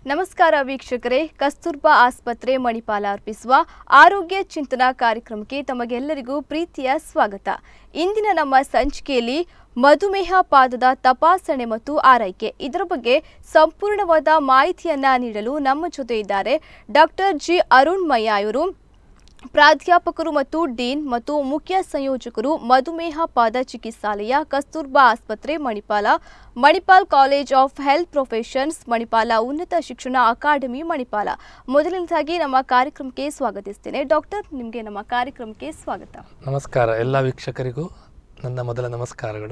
ನಮಸ್ಕಾರ ವೀಕ್ಷಕರೇ ಕಸ್ತೂರ್ಬಾ ಆಸ್ಪತ್ರೆ ಮಣಿಪಾಲ ಅರ್ಪಿಸುವ ಆರೋಗ್ಯ ಚಿಂತನ ಕಾರ್ಯಕ್ರಮಕ್ಕೆ ತಮಗೆಲ್ಲರಿಗೂ ಪ್ರೀತಿಯ ಸ್ವಾಗತ ಇಂದಿನ ನಮ್ಮ ಸಂಚಿಕೆಯಲ್ಲಿ ಮಧುಮೇಹ ಪಾದದ ತಪಾಸಣೆ ಮತ್ತು ಆರೈಕೆ ಇದರ ಬಗ್ಗೆ ಸಂಪೂರ್ಣವಾದ ಮಾಹಿತಿಯನ್ನ ನೀಡಲು ನಮ್ಮ ಜೊತೆ ಇದ್ದಾರೆ ಡಾಕ್ಟರ್ ಜಿ ಅರುಣ್ಮಯ್ಯ ಇವರು ಪ್ರಾಧ್ಯಾಪಕರು ಮತ್ತು ಡೀನ್ ಮತ್ತು ಮುಖ್ಯ ಸಂಯೋಜಕರು ಮಧುಮೇಹ ಪಾದ ಚಿಕಿತ್ಸಾಲಯ ಕಸ್ತೂರ್ಬಾ ಆಸ್ಪತ್ರೆ Manipal Manipal college of health professions Manipal ಉನ್ನತ ಶಿಕ್ಷಣ ಅಕಾಡೆಮಿ ಮಣಿಪಾಲ ಮೊದಲನೇದಾಗಿ ನಮ್ಮ ಕಾರ್ಯಕ್ರಮಕ್ಕೆ ಸ್ವಾಗತಿಸ್ತೇನೆ ಡಾಕ್ಟರ್ ನಿಮಗೆ ನಮ್ಮ ಕಾರ್ಯಕ್ರಮಕ್ಕೆ ಸ್ವಾಗತ ನಮಸ್ಕಾರ ಎಲ್ಲ ವೀಕ್ಷಕರಿಗೂ ನನ್ನ ಮೊದಲ ನಮಸ್ಕಾರಗಳು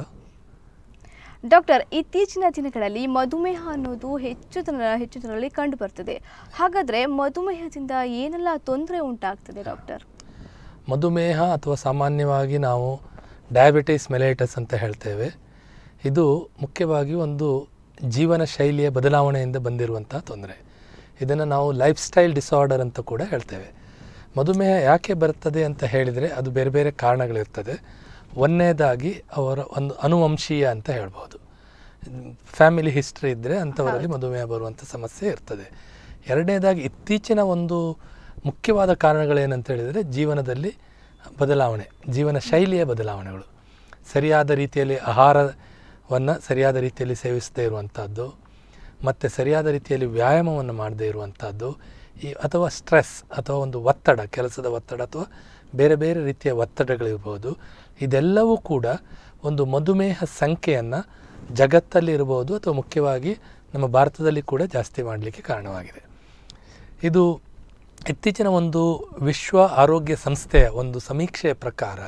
ಡಾಕ್ಟರ್ ಇತ್ತೀಚಿನ ದಿನಗಳಲ್ಲಿ ಮಧುಮೇಹ ಅನ್ನೋದು ಹೆಚ್ಚು ಜನ ಹೆಚ್ಚು ಜನರಲ್ಲಿ ಕಂಡು ಬರ್ತದೆ ಹಾಗಾದ್ರೆ ಮಧುಮೇಹದಿಂದ ಏನೆಲ್ಲ ತೊಂದರೆ ಉಂಟಾಗ್ತದೆ ಡಾಕ್ಟರ್ ಮಧುಮೇಹ ಅಥವಾ ಸಾಮಾನ್ಯವಾಗಿ ನಾವು ಡಯಾಬಿಟಿಸ್ ಮೆಲೈಟಸ್ ಅಂತ ಹೇಳ್ತೇವೆ ಇದು ಮುಖ್ಯವಾಗಿ ಒಂದು ಜೀವನ ಶೈಲಿಯ ಬದಲಾವಣೆಯಿಂದ ಬಂದಿರುವಂಥ ತೊಂದರೆ ಇದನ್ನು ನಾವು ಲೈಫ್ ಸ್ಟೈಲ್ ಡಿಸಾರ್ಡರ್ ಅಂತ ಕೂಡ ಹೇಳ್ತೇವೆ ಮಧುಮೇಹ ಯಾಕೆ ಬರ್ತದೆ ಅಂತ ಹೇಳಿದರೆ ಅದು ಬೇರೆ ಬೇರೆ ಕಾರಣಗಳಿರ್ತದೆ ಒಂದನೇದಾಗಿ ಅವರ ಒಂದು ಅನುವಂಶೀಯ ಅಂತ ಹೇಳ್ಬೋದು ಫ್ಯಾಮಿಲಿ ಹಿಸ್ಟ್ರಿ ಇದ್ದರೆ ಅಂಥವರಲ್ಲಿ ಮಧುಮೇಹ ಬರುವಂಥ ಸಮಸ್ಯೆ ಇರ್ತದೆ ಎರಡನೇದಾಗಿ ಇತ್ತೀಚಿನ ಒಂದು ಮುಖ್ಯವಾದ ಕಾರಣಗಳೇನಂತ ಹೇಳಿದರೆ ಜೀವನದಲ್ಲಿ ಬದಲಾವಣೆ ಜೀವನ ಶೈಲಿಯ ಬದಲಾವಣೆಗಳು ಸರಿಯಾದ ರೀತಿಯಲ್ಲಿ ಆಹಾರವನ್ನು ಸರಿಯಾದ ರೀತಿಯಲ್ಲಿ ಸೇವಿಸದೇ ಇರುವಂಥದ್ದು ಮತ್ತು ಸರಿಯಾದ ರೀತಿಯಲ್ಲಿ ವ್ಯಾಯಾಮವನ್ನು ಮಾಡದೇ ಇರುವಂಥದ್ದು ಈ ಅಥವಾ ಸ್ಟ್ರೆಸ್ ಅಥವಾ ಒಂದು ಒತ್ತಡ ಕೆಲಸದ ಒತ್ತಡ ಅಥವಾ ಬೇರೆ ಬೇರೆ ರೀತಿಯ ಒತ್ತಡಗಳಿರ್ಬೋದು ಇದೆಲ್ಲವೂ ಕೂಡ ಒಂದು ಮಧುಮೇಹ ಸಂಖ್ಯೆಯನ್ನು ಜಗತ್ತಲ್ಲಿ ಇರ್ಬೋದು ಅಥವಾ ಮುಖ್ಯವಾಗಿ ನಮ್ಮ ಭಾರತದಲ್ಲಿ ಕೂಡ ಜಾಸ್ತಿ ಮಾಡಲಿಕ್ಕೆ ಕಾರಣವಾಗಿದೆ ಇದು ಇತ್ತೀಚಿನ ಒಂದು ವಿಶ್ವ ಆರೋಗ್ಯ ಸಂಸ್ಥೆಯ ಒಂದು ಸಮೀಕ್ಷೆಯ ಪ್ರಕಾರ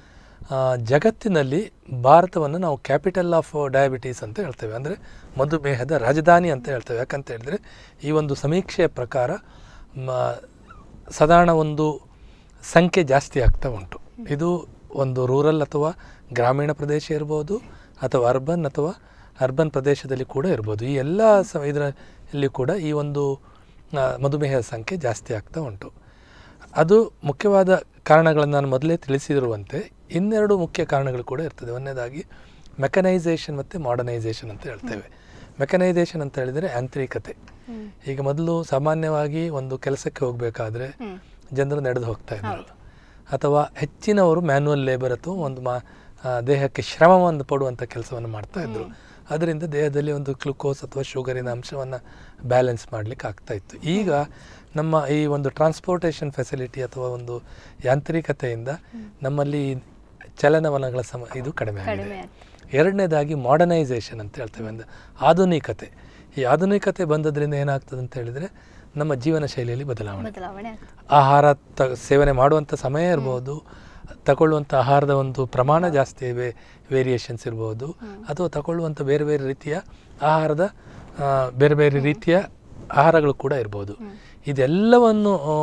ಆ, ಜಗತ್ತಿನಲ್ಲಿ ಭಾರತವನ್ನು ನಾವು ಕ್ಯಾಪಿಟಲ್ ಆಫ್ ಡಯಾಬಿಟೀಸ್ ಅಂತ ಹೇಳ್ತೇವೆ ಅಂದರೆ ಮಧುಮೇಹದ ರಾಜಧಾನಿ ಅಂತ ಹೇಳ್ತೇವೆ ಯಾಕಂತ ಹೇಳಿದರೆ ಈ ಒಂದು ಸಮೀಕ್ಷೆಯ ಪ್ರಕಾರ ಮ ಸಾಧಾರಣ ಒಂದು ಸಂಖ್ಯೆ ಜಾಸ್ತಿ ಆಗ್ತಾ ಉಂಟು ಇದು ಒಂದು ರೂರಲ್ ಅಥವಾ ಗ್ರಾಮೀಣ ಪ್ರದೇಶ ಇರ್ಬೋದು ಅಥವಾ ಅರ್ಬನ್ ಅಥವಾ ಅರ್ಬನ್ ಪ್ರದೇಶದಲ್ಲಿ ಕೂಡ ಇರ್ಬೋದು ಈ ಎಲ್ಲ ಸ ಇದರಲ್ಲಿ ಕೂಡ ಈ ಒಂದು ಆ, ಮಧುಮೇಹದ ಸಂಖ್ಯೆ ಜಾಸ್ತಿ ಆಗ್ತಾ ಉಂಟು ಅದು ಮುಖ್ಯವಾದ ಕಾರಣಗಳನ್ನು ನಾನು ಮೊದಲೇ ತಿಳಿಸಿರುವಂತೆ ಇನ್ನೆರಡು ಮುಖ್ಯ ಕಾರಣಗಳು ಕೂಡ ಇರ್ತದೆ ಒಂದನೇದಾಗಿ ಮೆಕನೈಸೇಷನ್ ಮತ್ತು ಮಾಡರ್ನೈಸೇಷನ್ ಅಂತ ಹೇಳ್ತೇವೆ ಮೆಕನೈಸೇಷನ್ ಅಂತ ಹೇಳಿದರೆ ಯಾಂತ್ರಿಕತೆ ಈಗ ಮೊದಲು ಸಾಮಾನ್ಯವಾಗಿ ಒಂದು ಕೆಲಸಕ್ಕೆ ಹೋಗಬೇಕಾದ್ರೆ ಹ್ಮ್. ಜನರು ನಡೆದು ಹೋಗ್ತಾ ಇದ್ರು ಅಥವಾ ಹೆಚ್ಚಿನವರು ಮ್ಯಾನ್ಯುವಲ್ ಲೇಬರ್ ಅಥವಾ ಒಂದು ಮಾ ಆ, ದೇಹಕ್ಕೆ ಶ್ರಮವನ್ನು ಪಡುವಂಥ ಕೆಲಸವನ್ನು ಮಾಡ್ತಾ ಇದ್ರು ಅದರಿಂದ ದೇಹದಲ್ಲಿ ಒಂದು ಗ್ಲುಕೋಸ್ ಅಥವಾ ಶುಗರಿನ ಅಂಶವನ್ನು ಬ್ಯಾಲೆನ್ಸ್ ಮಾಡಲಿಕ್ಕೆ ಆಗ್ತಾ ಇತ್ತು ಈಗ ನಮ್ಮ ಈ ಒಂದು ಟ್ರಾನ್ಸ್ಪೋರ್ಟೇಷನ್ ಫೆಸಿಲಿಟಿ ಅಥವಾ ಒಂದು ಯಾಂತ್ರಿಕತೆಯಿಂದ ನಮ್ಮಲ್ಲಿ ಚಲನವಲನಗಳ ಸಮ ಇದು ಕಡಿಮೆ ಆಗಿದೆ ಕಡಿಮೆ ಆಗ್ತದೆ ಎರಡನೇದಾಗಿ ಮಾಡರ್ನೈಸೇಷನ್ ಅಂತ ಹೇಳ್ತೇವೆ ಅಂದರೆ ಆಧುನಿಕತೆ ಈ ಆಧುನಿಕತೆ ಬಂದದ್ರಿಂದ ಏನಾಗ್ತದೆ ಅಂತ ಹೇಳಿದರೆ ನಮ್ಮ ಜೀವನ ಶೈಲಿಯಲ್ಲಿ ಬದಲಾವಣೆ ಬದಲಾವಣೆ ಆಗ್ತದೆ ಆಹಾರ ತ ಸೇವನೆ ಮಾಡುವಂಥ ಸಮಯ ಇರ್ಬೋದು ತಗೊಳ್ಳುವಂಥ ಆಹಾರದ ಒಂದು ಪ್ರಮಾಣ ಜಾಸ್ತಿ ವೇ ವೇರಿಯೇಷನ್ಸ್ ಇರ್ಬೋದು ಅಥವಾ ತಗೊಳ್ಳುವಂಥ ಬೇರೆ ಬೇರೆ ರೀತಿಯ ಆಹಾರದ ಆ, ಬೇರೆ ಬೇರೆ ರೀತಿಯ ಆಹಾರಗಳು ಕೂಡ ಇರ್ಬೋದು ಇದೆಲ್ಲವನ್ನು ಆ,